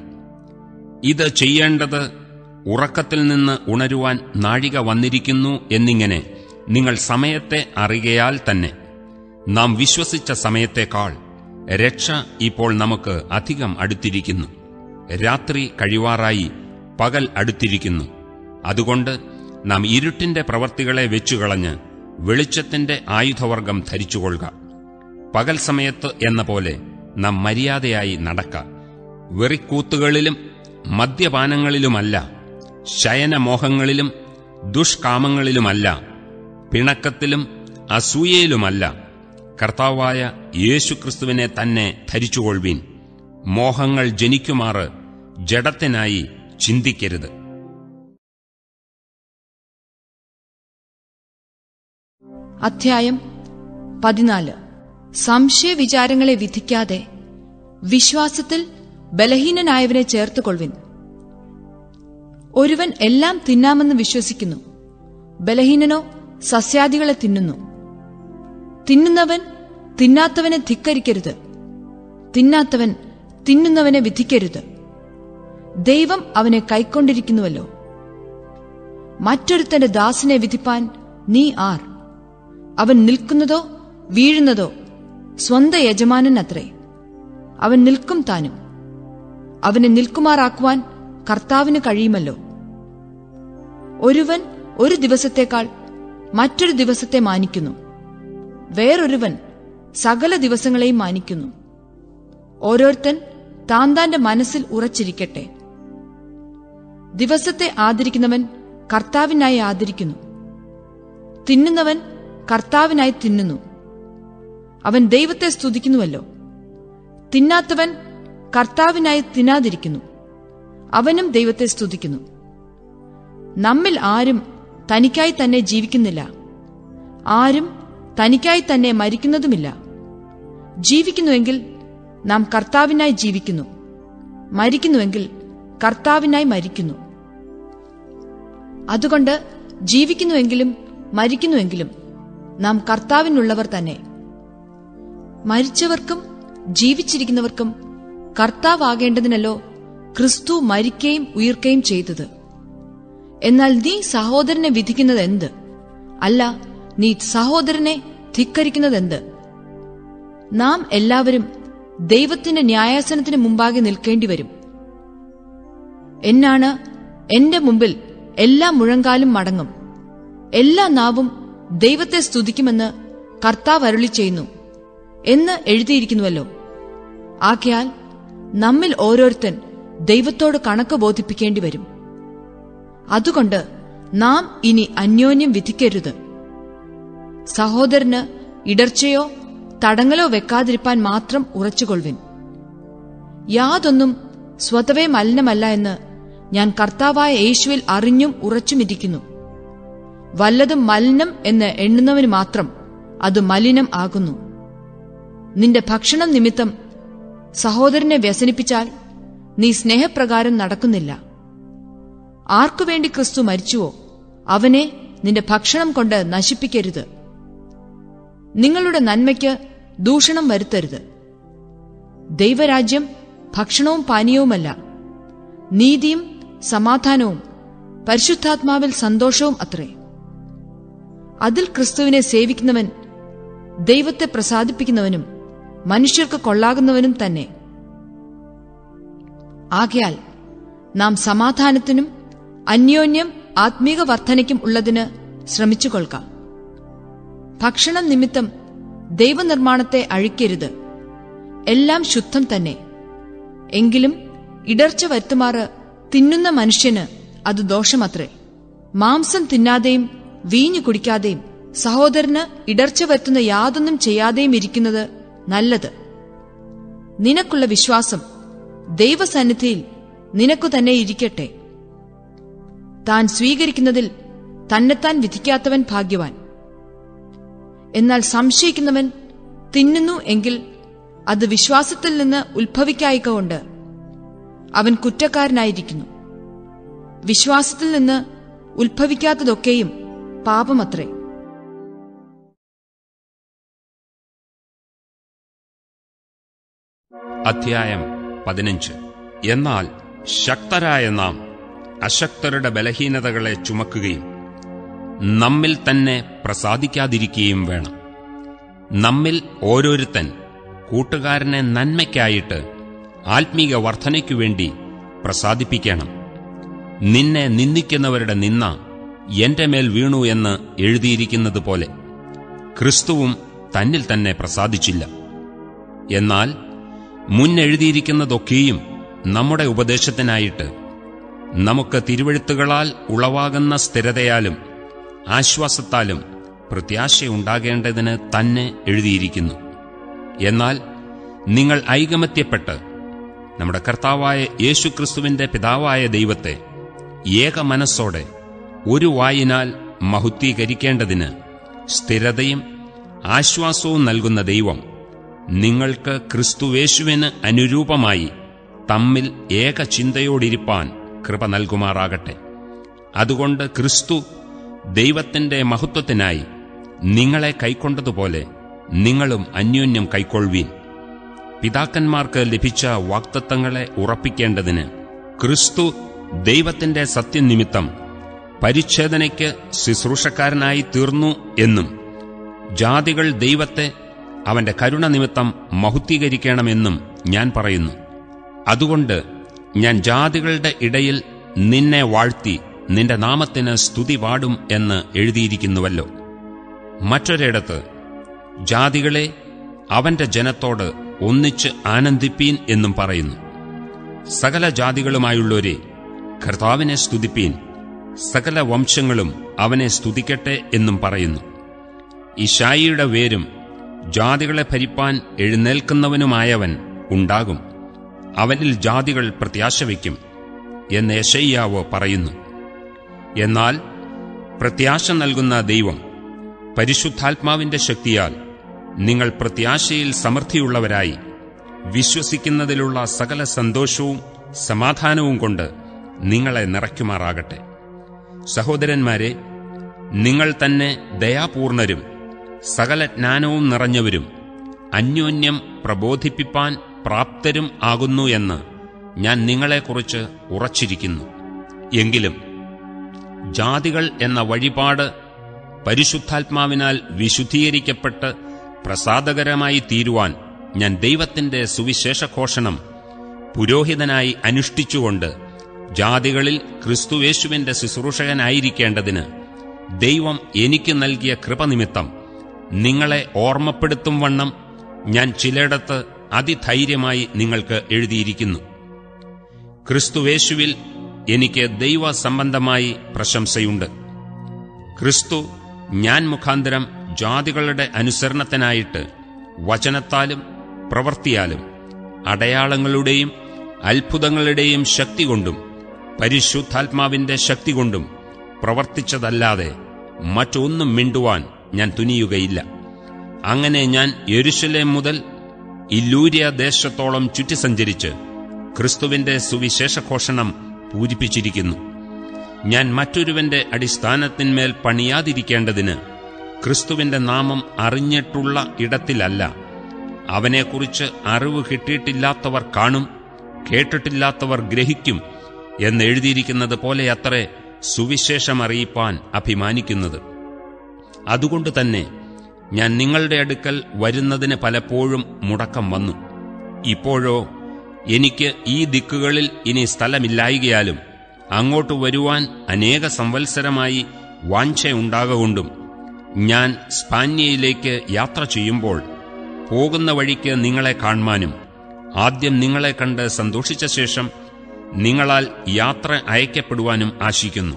ഇത് ചെയ്യേണ്ടത് ഉറക്കത്തിൽ നിന്ന് ഉണരുവാൻ നാഴിക വന്നിരിക്കുന്നു എന്നിങ്ങനെ നിങ്ങൾ സമയത്തെ അറിയയാൽ തന്നെ നാം വിശ്വസിച്ച സമയത്തേക്കാൾ രക്ഷ ഇപ്പോൾ നമുക്ക് അധികം അടുത്തിരിക്കുന്നു രാത്രി കഴിവാറായി പകൽ അടുത്തിരിക്കുന്നു അതുകൊണ്ട് നാം ഇരുട്ടിന്റെ പ്രവർത്തികളെ വെച്ചുകളഞ്ഞ് വെളിച്ചത്തിന്റെ ആയുധവർഗം ധരിച്ചുകൊള്ളുക പകൽ സമയത്ത് എന്ന പോലെ നാം മര്യാദയായി നടക്ക വെറിക്കൂത്തുകളിലും മദ്യപാനങ്ങളിലുമല്ല ശയനമോഹങ്ങളിലും ദുഷ്കാമങ്ങളിലുമല്ല പിണക്കത്തിലും അസൂയയിലുമല്ല കർത്താവായ യേശുക്രിസ്തുവിനെ തന്നെ ധരിച്ചുകൊള്ളുവീൻ മോഹങ്ങൾ ജനിക്കുമാറ് ജഡത്തിനായി ചിന്തിക്കരുത് അധ്യായം പതിനാല് സംശയ വിചാരങ്ങളെ വിധിക്കാതെ വിശ്വാസത്തിൽ ബലഹീനനായവനെ ചേർത്തുകൊള്ളുവിൻ ഒരുവൻ എല്ലാം തിന്നാമെന്ന് വിശ്വസിക്കുന്നു ബലഹീനനോ സസ്യാദികളെ തിന്നുന്നു തിന്നുന്നവൻ തിന്നാത്തവനെ ധിക്കരിക്കരുത് തിന്നാത്തവൻ തിന്നുന്നവനെ വിധിക്കരുത് ദൈവം അവനെ കൈക്കൊണ്ടിരിക്കുന്നുവല്ലോ മറ്റൊരുത്തന്റെ ദാസനെ വിധിപ്പാൻ നീ ആർ അവൻ നിൽക്കുന്നതോ വീഴുന്നതോ സ്വന്ത യജമാനൻ അത്രേ അവൻ നിൽക്കും താനും അവനെ നിൽക്കുമാറാക്കുവാൻ കർത്താവിന് കഴിയുമല്ലോ ഒരുവൻ ഒരു ദിവസത്തേക്കാൾ മറ്റൊരു ദിവസത്തെ മാനിക്കുന്നു വേറൊരുവൻ സകല ദിവസങ്ങളെയും മാനിക്കുന്നു ഓരോരുത്തൻ താൻ താന്റെ മനസ്സിൽ ഉറച്ചിരിക്കട്ടെ ദിവസത്തെ ആദരിക്കുന്നവൻ കർത്താവിനായി ആദരിക്കുന്നു തിന്നുന്നവൻ കർത്താവിനായി തിന്നുന്നു അവൻ ദൈവത്തെ സ്തുതിക്കുന്നുവല്ലോ തിന്നാത്തവൻ കർത്താവിനായി തിന്നാതിരിക്കുന്നു അവനും ദൈവത്തെ സ്തുതിക്കുന്നു നമ്മിൽ ആരും തനിക്കായി തന്നെ ജീവിക്കുന്നില്ല ആരും തനിക്കായി തന്നെ മരിക്കുന്നതുമില്ല ജീവിക്കുന്നുവെങ്കിൽ നാം കർത്താവിനായി ജീവിക്കുന്നു മരിക്കുന്നുവെങ്കിൽ കർത്താവിനായി മരിക്കുന്നു അതുകൊണ്ട് ജീവിക്കുന്നുവെങ്കിലും മരിക്കുന്നുവെങ്കിലും നാം കർത്താവിനുള്ളവർ തന്നെ മരിച്ചവർക്കും ജീവിച്ചിരിക്കുന്നവർക്കും കർത്താവാകേണ്ടതിനല്ലോ ക്രിസ്തു മരിക്കുകയും ഉയർക്കുകയും ചെയ്തത് എന്നാൽ നീ സഹോദരനെ വിധിക്കുന്നത് എന്ത് അല്ല നീ സഹോദരനെ ധിക്കരിക്കുന്നതെന്ത് നാം എല്ലാവരും ദൈവത്തിന്റെ ന്യായാസനത്തിന് മുമ്പാകെ നിൽക്കേണ്ടി വരും എന്നാണ് എന്റെ മുമ്പിൽ എല്ലാ മുഴങ്കാലും മടങ്ങും എല്ലാ നാവും ദൈവത്തെ സ്തുതിക്കുമെന്ന് കർത്താവ് അരുളി ചെയ്യുന്നു എന്ന് എഴുതിയിരിക്കുന്നുവല്ലോ ആകയാൽ നമ്മിൽ ഓരോരുത്തൻ ദൈവത്തോട് കണക്ക് ബോധിപ്പിക്കേണ്ടി വരും അതുകൊണ്ട് നാം ഇനി അന്യോന്യം വിധിക്കരുത് സഹോദരന് ഇടർച്ചയോ തടങ്ങലോ വെക്കാതിരിപ്പാൻ മാത്രം ഉറച്ചുകൊള്ളുവിൻ യാതൊന്നും സ്വതവേ മലിനമല്ല എന്ന് ഞാൻ കർത്താവായ യേശുവിൽ അറിഞ്ഞും ഉറച്ചുമിരിക്കുന്നു വല്ലതും മലിനം എന്ന് എണ്ണുന്നവന് മാത്രം അത് മലിനം ആകുന്നു നിന്റെ ഭക്ഷണം നിമിത്തം സഹോദരനെ വ്യസനിപ്പിച്ചാൽ നീ സ്നേഹപ്രകാരം നടക്കുന്നില്ല ആർക്കുവേണ്ടി ക്രിസ്തു മരിച്ചുവോ അവനെ നിന്റെ ഭക്ഷണം കൊണ്ട് നശിപ്പിക്കരുത് നിങ്ങളുടെ നന്മയ്ക്ക് ദൂഷണം വരുത്തരുത് ദൈവരാജ്യം ഭക്ഷണവും പാനീയവുമല്ല നീതിയും സമാധാനവും പരിശുദ്ധാത്മാവിൽ സന്തോഷവും അത്രേ അതിൽ ക്രിസ്തുവിനെ സേവിക്കുന്നവൻ ദൈവത്തെ പ്രസാദിപ്പിക്കുന്നവനും മനുഷ്യർക്ക് കൊള്ളാകുന്നവനും തന്നെ ആകയാൽ നാം സമാധാനത്തിനും അന്യോന്യം ആത്മീക വർധനയ്ക്കും ഉള്ളതിന് ശ്രമിച്ചുകൊള്ളുക ഭക്ഷണം നിമിത്തം ദൈവനിർമ്മാണത്തെ അഴിക്കരുത് എല്ലാം ശുദ്ധം തന്നെ എങ്കിലും ഇടർച്ച വരുത്തുമാറ് തിന്നുന്ന മനുഷ്യന് അത് ദോഷമത്രേ മാംസം തിന്നാതെയും വീഞ്ഞു കുടിക്കാതെയും സഹോദരന് ഇടർച്ച വരുത്തുന്ന യാതൊന്നും ചെയ്യാതെയും ഇരിക്കുന്നത് നല്ലത് നിനക്കുള്ള വിശ്വാസം ദൈവസന്നിധിയിൽ നിനക്കു തന്നെ ഇരിക്കട്ടെ താൻ സ്വീകരിക്കുന്നതിൽ തന്നെത്താൻ വിധിക്കാത്തവൻ ഭാഗ്യവാൻ എന്നാൽ സംശയിക്കുന്നവൻ തിന്നുന്നു എങ്കിൽ അത് വിശ്വാസത്തിൽ നിന്ന് ഉത്ഭവിക്കായിക്കൊണ്ട് അവൻ കുറ്റക്കാരനായിരിക്കുന്നു വിശ്വാസത്തിൽ നിന്ന് ഉത്ഭവിക്കാത്തതൊക്കെയും പാപമത്രേ അധ്യായം പതിനഞ്ച് എന്നാൽ ശക്തരായ നാം അശക്തരുടെ ബലഹീനതകളെ ചുമക്കുകയും നമ്മിൽ തന്നെ പ്രസാദിക്കാതിരിക്കുകയും വേണം നമ്മിൽ ഓരോരുത്തൻ കൂട്ടുകാരനെ നന്മയ്ക്കായിട്ട് ആത്മീക വർധനയ്ക്കു വേണ്ടി പ്രസാദിപ്പിക്കണം നിന്നെ നിന്ദിക്കുന്നവരുടെ നിന്ന എന്റെ മേൽ വീണു എന്ന് എഴുതിയിരിക്കുന്നത് പോലെ ക്രിസ്തുവും തന്നിൽ തന്നെ പ്രസാദിച്ചില്ല എന്നാൽ മുന്നെഴുതിയിരിക്കുന്നതൊക്കെയും നമ്മുടെ ഉപദേശത്തിനായിട്ട് നമുക്ക് തിരുവഴുത്തുകളാൽ ഉളവാകുന്ന സ്ഥിരതയാലും ആശ്വാസത്താലും പ്രത്യാശയുണ്ടാകേണ്ടതിന് തന്നെ എഴുതിയിരിക്കുന്നു എന്നാൽ നിങ്ങൾ ഐകമത്യപ്പെട്ട് നമ്മുടെ കർത്താവായ യേശുക്രിസ്തുവിന്റെ പിതാവായ ദൈവത്തെ ഏക മനസ്സോടെ ഒരു വായിനാൽ മഹുദ്ധീകരിക്കേണ്ടതിന് സ്ഥിരതയും ആശ്വാസവും നൽകുന്ന ദൈവം നിങ്ങൾക്ക് ക്രിസ്തുവേശുവിന് അനുരൂപമായി തമ്മിൽ ഏക ചിന്തയോടിരിപ്പാൻ കൃപ നൽകുമാറാകട്ടെ അതുകൊണ്ട് ക്രിസ്തു ദൈവത്തിന്റെ മഹത്വത്തിനായി നിങ്ങളെ കൈക്കൊണ്ടതുപോലെ നിങ്ങളും അന്യോന്യം കൈക്കൊള്ളുവീൻ പിതാക്കന്മാർക്ക് ലഭിച്ച വാക്തത്വങ്ങളെ ഉറപ്പിക്കേണ്ടതിന് ക്രിസ്തു ദൈവത്തിന്റെ സത്യനിമിത്തം പരിച്ഛേദനയ്ക്ക് ശുശ്രൂഷക്കാരനായി തീർന്നു എന്നും ജാതികൾ ദൈവത്തെ അവന്റെ കരുണ നിമിത്തം മഹുദ്ധീകരിക്കണമെന്നും ഞാൻ പറയുന്നു അതുകൊണ്ട് ഞാൻ ജാതികളുടെ ഇടയിൽ നിന്നെ വാഴ്ത്തി നിന്റെ നാമത്തിന് സ്തുതി പാടും എന്ന് എഴുതിയിരിക്കുന്നുവല്ലോ മറ്റൊരിടത്ത് ജാതികളെ അവന്റെ ജനത്തോട് ഒന്നിച്ച് ആനന്ദിപ്പീൻ എന്നും പറയുന്നു സകല ജാതികളുമായുള്ളവരെ കർത്താവിനെ സ്തുതിപ്പീൻ സകല വംശങ്ങളും അവനെ സ്തുതിക്കട്ടെ എന്നും പറയുന്നു ഇഷായിയുടെ വേരും ജാതികളെ ഭരിപ്പാൻ എഴുന്നേൽക്കുന്നവനുമായവൻ ഉണ്ടാകും അവനിൽ ജാതികൾ പ്രത്യാശ വയ്ക്കും എന്ന് യശയ്യാവ് പറയുന്നു എന്നാൽ പ്രത്യാശ നൽകുന്ന ദൈവം പരിശുദ്ധാത്മാവിന്റെ ശക്തിയാൽ നിങ്ങൾ പ്രത്യാശയിൽ സമൃദ്ധിയുള്ളവരായി വിശ്വസിക്കുന്നതിലുള്ള സകല സന്തോഷവും സമാധാനവും കൊണ്ട് നിങ്ങളെ നിറയ്ക്കുമാറാകട്ടെ സഹോദരന്മാരെ നിങ്ങൾ തന്നെ ദയാപൂർണരും സകല ജ്ഞാനവും നിറഞ്ഞവരും അന്യോന്യം പ്രബോധിപ്പിപ്പാൻ പ്രാപ്തരും ആകുന്നു എന്ന് ഞാൻ നിങ്ങളെക്കുറിച്ച് ഉറച്ചിരിക്കുന്നു എങ്കിലും ജാതികൾ എന്ന വഴിപാട് പരിശുദ്ധാത്മാവിനാൽ വിശുദ്ധീകരിക്കപ്പെട്ട് പ്രസാദകരമായി തീരുവാൻ ഞാൻ ദൈവത്തിന്റെ സുവിശേഷഘോഷണം പുരോഹിതനായി അനുഷ്ഠിച്ചുകൊണ്ട് ജാതികളിൽ ക്രിസ്തുവേശുവിന്റെ ശുശ്രൂഷകനായിരിക്കേണ്ടതിന് ദൈവം എനിക്ക് നൽകിയ കൃപനിമിത്തം നിങ്ങളെ ഓർമ്മപ്പെടുത്തും വണ്ണം ഞാൻ ചിലയിടത്ത് അതിധൈര്യമായി നിങ്ങൾക്ക് എഴുതിയിരിക്കുന്നു ക്രിസ്തുവേശുവിൽ എനിക്ക് ദൈവ സംബന്ധമായി പ്രശംസയുണ്ട് ക്രിസ്തു ഞാൻ മുഖാന്തരം ജാതികളുടെ അനുസരണത്തിനായിട്ട് വചനത്താലും പ്രവൃത്തിയാലും അടയാളങ്ങളുടെയും അത്ഭുതങ്ങളുടെയും ശക്തി കൊണ്ടും പരിശുദ്ധാത്മാവിന്റെ ശക്തി കൊണ്ടും പ്രവർത്തിച്ചതല്ലാതെ മറ്റൊന്നും മിണ്ടുവാൻ ഞാൻ തുനിയുകയില്ല അങ്ങനെ ഞാൻ യെരുശലേം മുതൽ ഇല്ലൂര്യ ദേശത്തോളം ചുറ്റി സഞ്ചരിച്ച് ക്രിസ്തുവിന്റെ സുവിശേഷഘോഷണം പൂരിപ്പിച്ചിരിക്കുന്നു ഞാൻ മറ്റൊരുവന്റെ അടിസ്ഥാനത്തിന്മേൽ പണിയാതിരിക്കേണ്ടതിന് ക്രിസ്തുവിന്റെ നാമം അറിഞ്ഞിട്ടുള്ള ഇടത്തിലല്ല അവനെക്കുറിച്ച് അറിവ് കിട്ടിയിട്ടില്ലാത്തവർ കാണും കേട്ടിട്ടില്ലാത്തവർ ഗ്രഹിക്കും എന്ന് എഴുതിയിരിക്കുന്നത് പോലെ അത്രേ സുവിശേഷം അറിയിപ്പാൻ അഭിമാനിക്കുന്നത് അതുകൊണ്ട് തന്നെ ഞാൻ നിങ്ങളുടെ അടുക്കൽ വരുന്നതിന് പലപ്പോഴും മുടക്കം വന്നു ഇപ്പോഴോ എനിക്ക് ഈ ദിക്കുകളിൽ ഇനി സ്ഥലമില്ലായികയാലും അങ്ങോട്ട് വരുവാൻ അനേക സംവത്സരമായി വാഞ്ചയുണ്ടാകൊണ്ടും ഞാൻ സ്പാന്യയിലേക്ക് യാത്ര ചെയ്യുമ്പോൾ പോകുന്ന വഴിക്ക് നിങ്ങളെ കാണുവാനും ആദ്യം നിങ്ങളെ കണ്ട് സന്തോഷിച്ച ശേഷം നിങ്ങളാൽ യാത്ര അയക്കപ്പെടുവാനും ആശിക്കുന്നു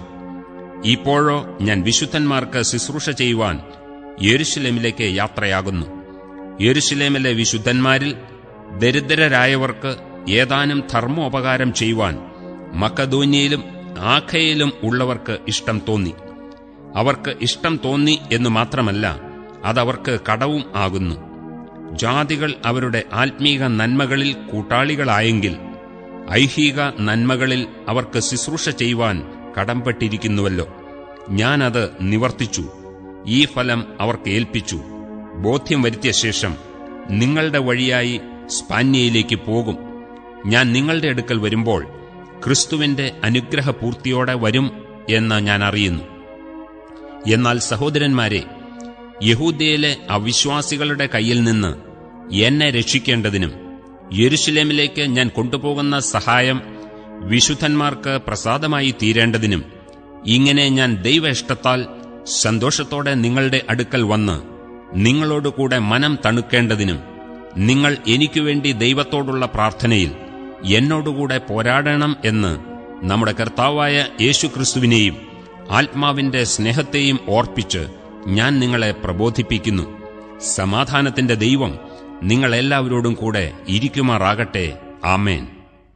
ഇപ്പോഴോ ഞാൻ വിശുദ്ധന്മാർക്ക് ശുശ്രൂഷ ചെയ്യുവാൻ യെരുശലേമിലേക്ക് യാത്രയാകുന്നു യെരുശലേമിലെ വിശുദ്ധന്മാരിൽ ദരിദ്രരായവർക്ക് ഏതാനും ധർമ്മോപകാരം ചെയ്യുവാൻ മക്കദോന്യയിലും ആഖയിലും ഉള്ളവർക്ക് ഇഷ്ടം തോന്നി അവർക്ക് ഇഷ്ടം തോന്നി എന്നു മാത്രമല്ല അതവർക്ക് കടവും ആകുന്നു ജാതികൾ അവരുടെ ആത്മീക നന്മകളിൽ കൂട്ടാളികളായെങ്കിൽ ഐഹിക നന്മകളിൽ അവർക്ക് ശുശ്രൂഷ ചെയ്യുവാൻ കടംപെട്ടിരിക്കുന്നുവല്ലോ ഞാനത് നിവർത്തിച്ചു ഈ ഫലം അവർക്ക് ഏൽപ്പിച്ചു ബോധ്യം വരുത്തിയ ശേഷം നിങ്ങളുടെ വഴിയായി സ്പാന്യയിലേക്ക് പോകും ഞാൻ നിങ്ങളുടെ അടുക്കൽ വരുമ്പോൾ ക്രിസ്തുവിന്റെ അനുഗ്രഹപൂർത്തിയോടെ വരും എന്ന് ഞാൻ അറിയുന്നു എന്നാൽ സഹോദരന്മാരെ യഹൂദ്യയിലെ അവിശ്വാസികളുടെ കയ്യിൽ നിന്ന് എന്നെ രക്ഷിക്കേണ്ടതിനും യെരുശലേമിലേക്ക് ഞാൻ കൊണ്ടുപോകുന്ന സഹായം വിശുദ്ധന്മാർക്ക് പ്രസാദമായി തീരേണ്ടതിനും ഇങ്ങനെ ഞാൻ ദൈവ ഇഷ്ടത്താൽ സന്തോഷത്തോടെ നിങ്ങളുടെ അടുക്കൽ വന്ന് നിങ്ങളോടുകൂടെ മനം തണുക്കേണ്ടതിനും നിങ്ങൾ എനിക്കുവേണ്ടി ദൈവത്തോടുള്ള പ്രാർത്ഥനയിൽ എന്നോടുകൂടെ പോരാടണം എന്ന് നമ്മുടെ കർത്താവായ യേശുക്രിസ്തുവിനെയും ആത്മാവിന്റെ സ്നേഹത്തെയും ഓർപ്പിച്ച് ഞാൻ നിങ്ങളെ പ്രബോധിപ്പിക്കുന്നു സമാധാനത്തിന്റെ ദൈവം നിങ്ങളെല്ലാവരോടും കൂടെ ഇരിക്കുമാറാകട്ടെ ആമേൻ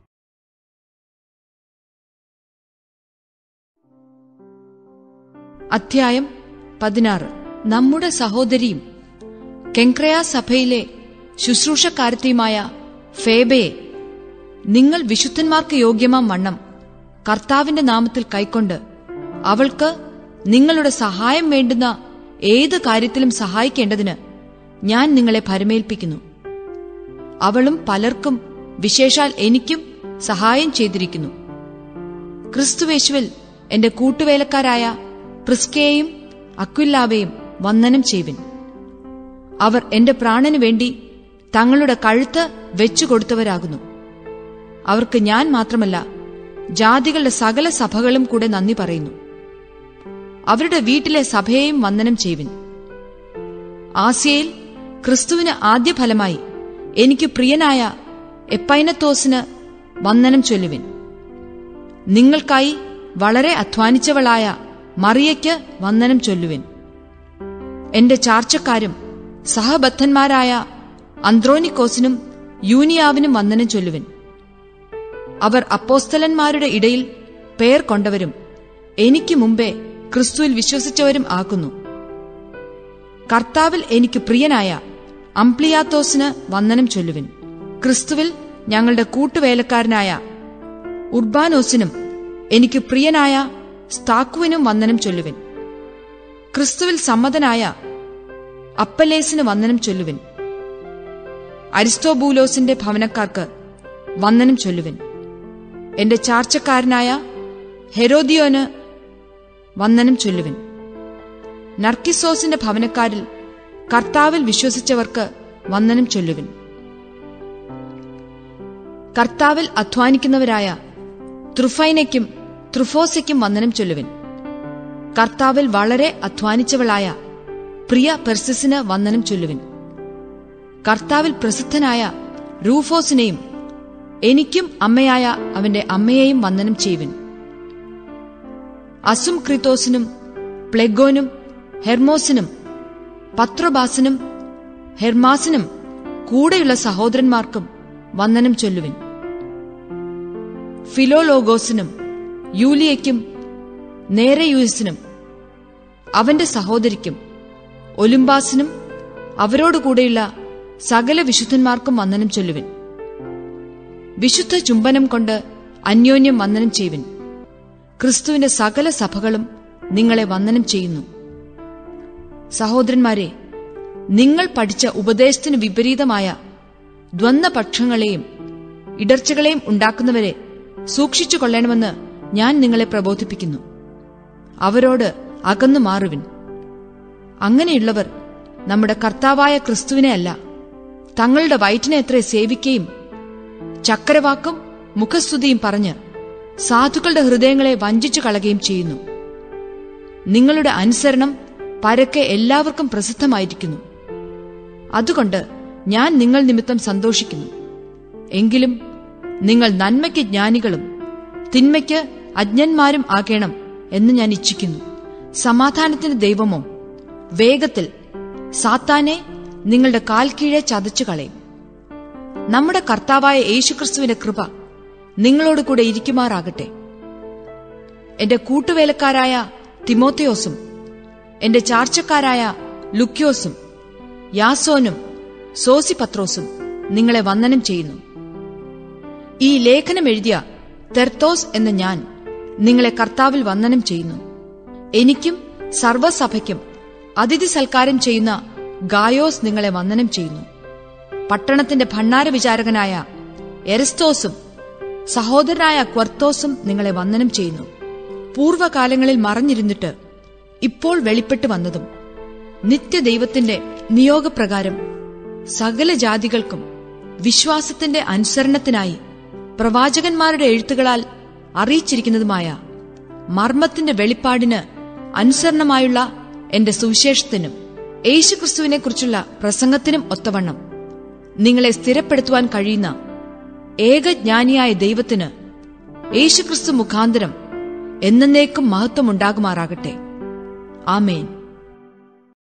അധ്യായം പതിനാറ് നമ്മുടെ സഹോദരിയും കെങ്ക്രയ സഭയിലെ ശുശ്രൂഷക്കാരത്തിയുമായ ഫേബയെ നിങ്ങൾ വിശുദ്ധന്മാർക്ക് യോഗ്യമാം വണ്ണം കർത്താവിന്റെ നാമത്തിൽ കൈക്കൊണ്ട് അവൾക്ക് നിങ്ങളുടെ സഹായം വേണ്ടുന്ന ഏത് കാര്യത്തിലും സഹായിക്കേണ്ടതിന് ഞാൻ നിങ്ങളെ ഭരമേൽപ്പിക്കുന്നു അവളും പലർക്കും വിശേഷാൽ എനിക്കും സഹായം ചെയ്തിരിക്കുന്നു ക്രിസ്തുവേശുവിൽ എന്റെ കൂട്ടുവേലക്കാരായ പ്രിസ്കയെയും അക്വില്ലാവെയും വന്ദനം ചെയ്യുവിൻ അവർ എന്റെ പ്രാണനു വേണ്ടി തങ്ങളുടെ കഴുത്ത് വെച്ചുകൊടുത്തവരാകുന്നു അവർക്ക് ഞാൻ മാത്രമല്ല ജാതികളുടെ സകല സഭകളും കൂടെ നന്ദി പറയുന്നു അവരുടെ വീട്ടിലെ സഭയെയും വന്ദനം ചെയ്യുവിൻ ആസിയയിൽ ക്രിസ്തുവിന് ആദ്യഫലമായി എനിക്ക് പ്രിയനായ എപ്പൈനത്തോസിന് വന്ദനം ചൊല്ലുവിൻ നിങ്ങൾക്കായി വളരെ അധ്വാനിച്ചവളായ മറിയയ്ക്ക് വന്ദനം ചൊല്ലുവിൻ എന്റെ ചാർച്ചക്കാരും സഹബദ്ധന്മാരായ അന്ത്രോനിക്കോസിനും യൂനിയാവിനും വന്ദനം ചൊല്ലുവിൻ അവർ അപ്പോസ്തലന്മാരുടെ ഇടയിൽ പേർ കൊണ്ടവരും എനിക്ക് മുമ്പേ ക്രിസ്തുവിൽ വിശ്വസിച്ചവരും ആക്കുന്നു കർത്താവിൽ എനിക്ക് പ്രിയനായ അംപ്ലിയാത്തോസിന് വന്ദനം ചൊല്ലുവിൻ ക്രിസ്തുവിൽ ഞങ്ങളുടെ കൂട്ടുവേലക്കാരനായ ഉർബാനോസിനും എനിക്ക് പ്രിയനായ സ്താക്കുവിനും വന്ദനം ചൊല്ലുവിൻ ക്രിസ്തുവിൽ സമ്മതനായ അപ്പലേസിന് വന്ദനം ചൊല്ലുവിൻ അരിസ്റ്റോബൂലോസിന്റെ ഭവനക്കാർക്ക് വന്ദനം ചൊല്ലുവിൻ എന്റെ ചാർച്ചക്കാരനായ ഹെരോദിയോന് വന്ദനം ചൊല്ലുവിൻ നർക്കിസോസിന്റെ ഭവനക്കാരിൽ കർത്താവിൽ വിശ്വസിച്ചവർക്ക് വന്ദനം ചൊല്ലുവിൻ കർത്താവിൽ അധ്വാനിക്കുന്നവരായ ത്രുഫൈനയ്ക്കും ത്രുഫോസയ്ക്കും വന്ദനം ചൊല്ലുവിൻ കർത്താവിൽ വളരെ അധ്വാനിച്ചവളായ പ്രിയ പെർസിസിന് വന്ദനം ചൊല്ലുവിൻ കർത്താവിൽ പ്രസിദ്ധനായ റൂഫോസിനെയും എനിക്കും അമ്മയായ അവന്റെ അമ്മയെയും വന്ദനം ചെയ്യുവിൻ അസും ക്രിത്തോസിനും പ്ലെഗോനും ഹെർമോസിനും പത്രോബാസിനും ഹെർമാസിനും കൂടെയുള്ള സഹോദരന്മാർക്കും വന്ദനം ചൊല്ലുവിൻ ഫിലോലോഗോസിനും യൂലിയയ്ക്കും നേരയൂസിനും അവന്റെ സഹോദരിക്കും ഒലിമ്പാസിനും അവരോടുകൂടെയുള്ള സകല വിശുദ്ധന്മാർക്കും വന്ദനം ചൊല്ലുവിൻ വിശുദ്ധ ചുംബനം കൊണ്ട് അന്യോന്യം വന്ദനം ചെയ്യുവിൻ ക്രിസ്തുവിന്റെ സകല സഭകളും നിങ്ങളെ വന്ദനം ചെയ്യുന്നു സഹോദരന്മാരെ നിങ്ങൾ പഠിച്ച ഉപദേശത്തിന് വിപരീതമായ ദ്വന്ദ്പക്ഷങ്ങളെയും ഇടർച്ചകളെയും ഉണ്ടാക്കുന്നവരെ സൂക്ഷിച്ചു കൊള്ളണമെന്ന് ഞാൻ നിങ്ങളെ പ്രബോധിപ്പിക്കുന്നു അവരോട് അകന്നു മാറുവിൻ അങ്ങനെയുള്ളവർ നമ്മുടെ കർത്താവായ ക്രിസ്തുവിനെ അല്ല തങ്ങളുടെ വയറ്റിനെ എത്ര സേവിക്കുകയും ചക്രവാക്കും മുഖസ്തുതിയും പറഞ്ഞ് സാധുക്കളുടെ ഹൃദയങ്ങളെ വഞ്ചിച്ചു കളയുകയും ചെയ്യുന്നു നിങ്ങളുടെ അനുസരണം പരക്കെ എല്ലാവർക്കും പ്രസിദ്ധമായിരിക്കുന്നു അതുകൊണ്ട് ഞാൻ നിങ്ങൾ നിമിത്തം സന്തോഷിക്കുന്നു എങ്കിലും നിങ്ങൾ നന്മയ്ക്ക് ജ്ഞാനികളും തിന്മയ്ക്ക് അജ്ഞന്മാരും ആകേണം എന്ന് ഞാൻ ഇച്ഛിക്കുന്നു സമാധാനത്തിന് ദൈവമോ വേഗത്തിൽ സാത്താനെ നിങ്ങളുടെ കാൽ കീഴെ ചതച്ചു കളയും നമ്മുടെ കർത്താവായ യേശുക്രിസ്തുവിന്റെ കൃപ നിങ്ങളോട് കൂടെ ഇരിക്കുമാറാകട്ടെ എന്റെ കൂട്ടുവേലക്കാരായ തിമോത്തയോസും എന്റെ ചാർച്ചക്കാരായ ലുക്യോസും യാസോനും സോസിപത്രോസും നിങ്ങളെ വന്ദനം ചെയ്യുന്നു ഈ ലേഖനം എഴുതിയ തെർത്തോസ് എന്ന ഞാൻ നിങ്ങളെ കർത്താവിൽ വന്ദനം ചെയ്യുന്നു എനിക്കും സർവസഭയ്ക്കും അതിഥി സൽക്കാരം ചെയ്യുന്ന ഗായോസ് നിങ്ങളെ വന്ദനം ചെയ്യുന്നു പട്ടണത്തിന്റെ ഭണ്ണാര വിചാരകനായ എരസ്തോസും സഹോദരനായ ക്വർത്തോസും നിങ്ങളെ വന്ദനം ചെയ്യുന്നു പൂർവകാലങ്ങളിൽ മറഞ്ഞിരുന്നിട്ട് ഇപ്പോൾ വെളിപ്പെട്ടു വന്നതും നിത്യദൈവത്തിന്റെ നിയോഗപ്രകാരം സകല ജാതികൾക്കും വിശ്വാസത്തിന്റെ അനുസരണത്തിനായി പ്രവാചകന്മാരുടെ എഴുത്തുകളാൽ അറിയിച്ചിരിക്കുന്നതുമായ മർമ്മത്തിന്റെ വെളിപ്പാടിന് അനുസരണമായുള്ള എന്റെ സുവിശേഷത്തിനും യേശുക്രിസ്തുവിനെക്കുറിച്ചുള്ള പ്രസംഗത്തിനും ഒത്തവണ്ണം നിങ്ങളെ സ്ഥിരപ്പെടുത്തുവാൻ കഴിയുന്ന ഏകജ്ഞാനിയായ ദൈവത്തിന് യേശുക്രിസ്തു മുഖാന്തരം എന്നേക്കും മഹത്വമുണ്ടാകുമാറാകട്ടെ ആമേൻ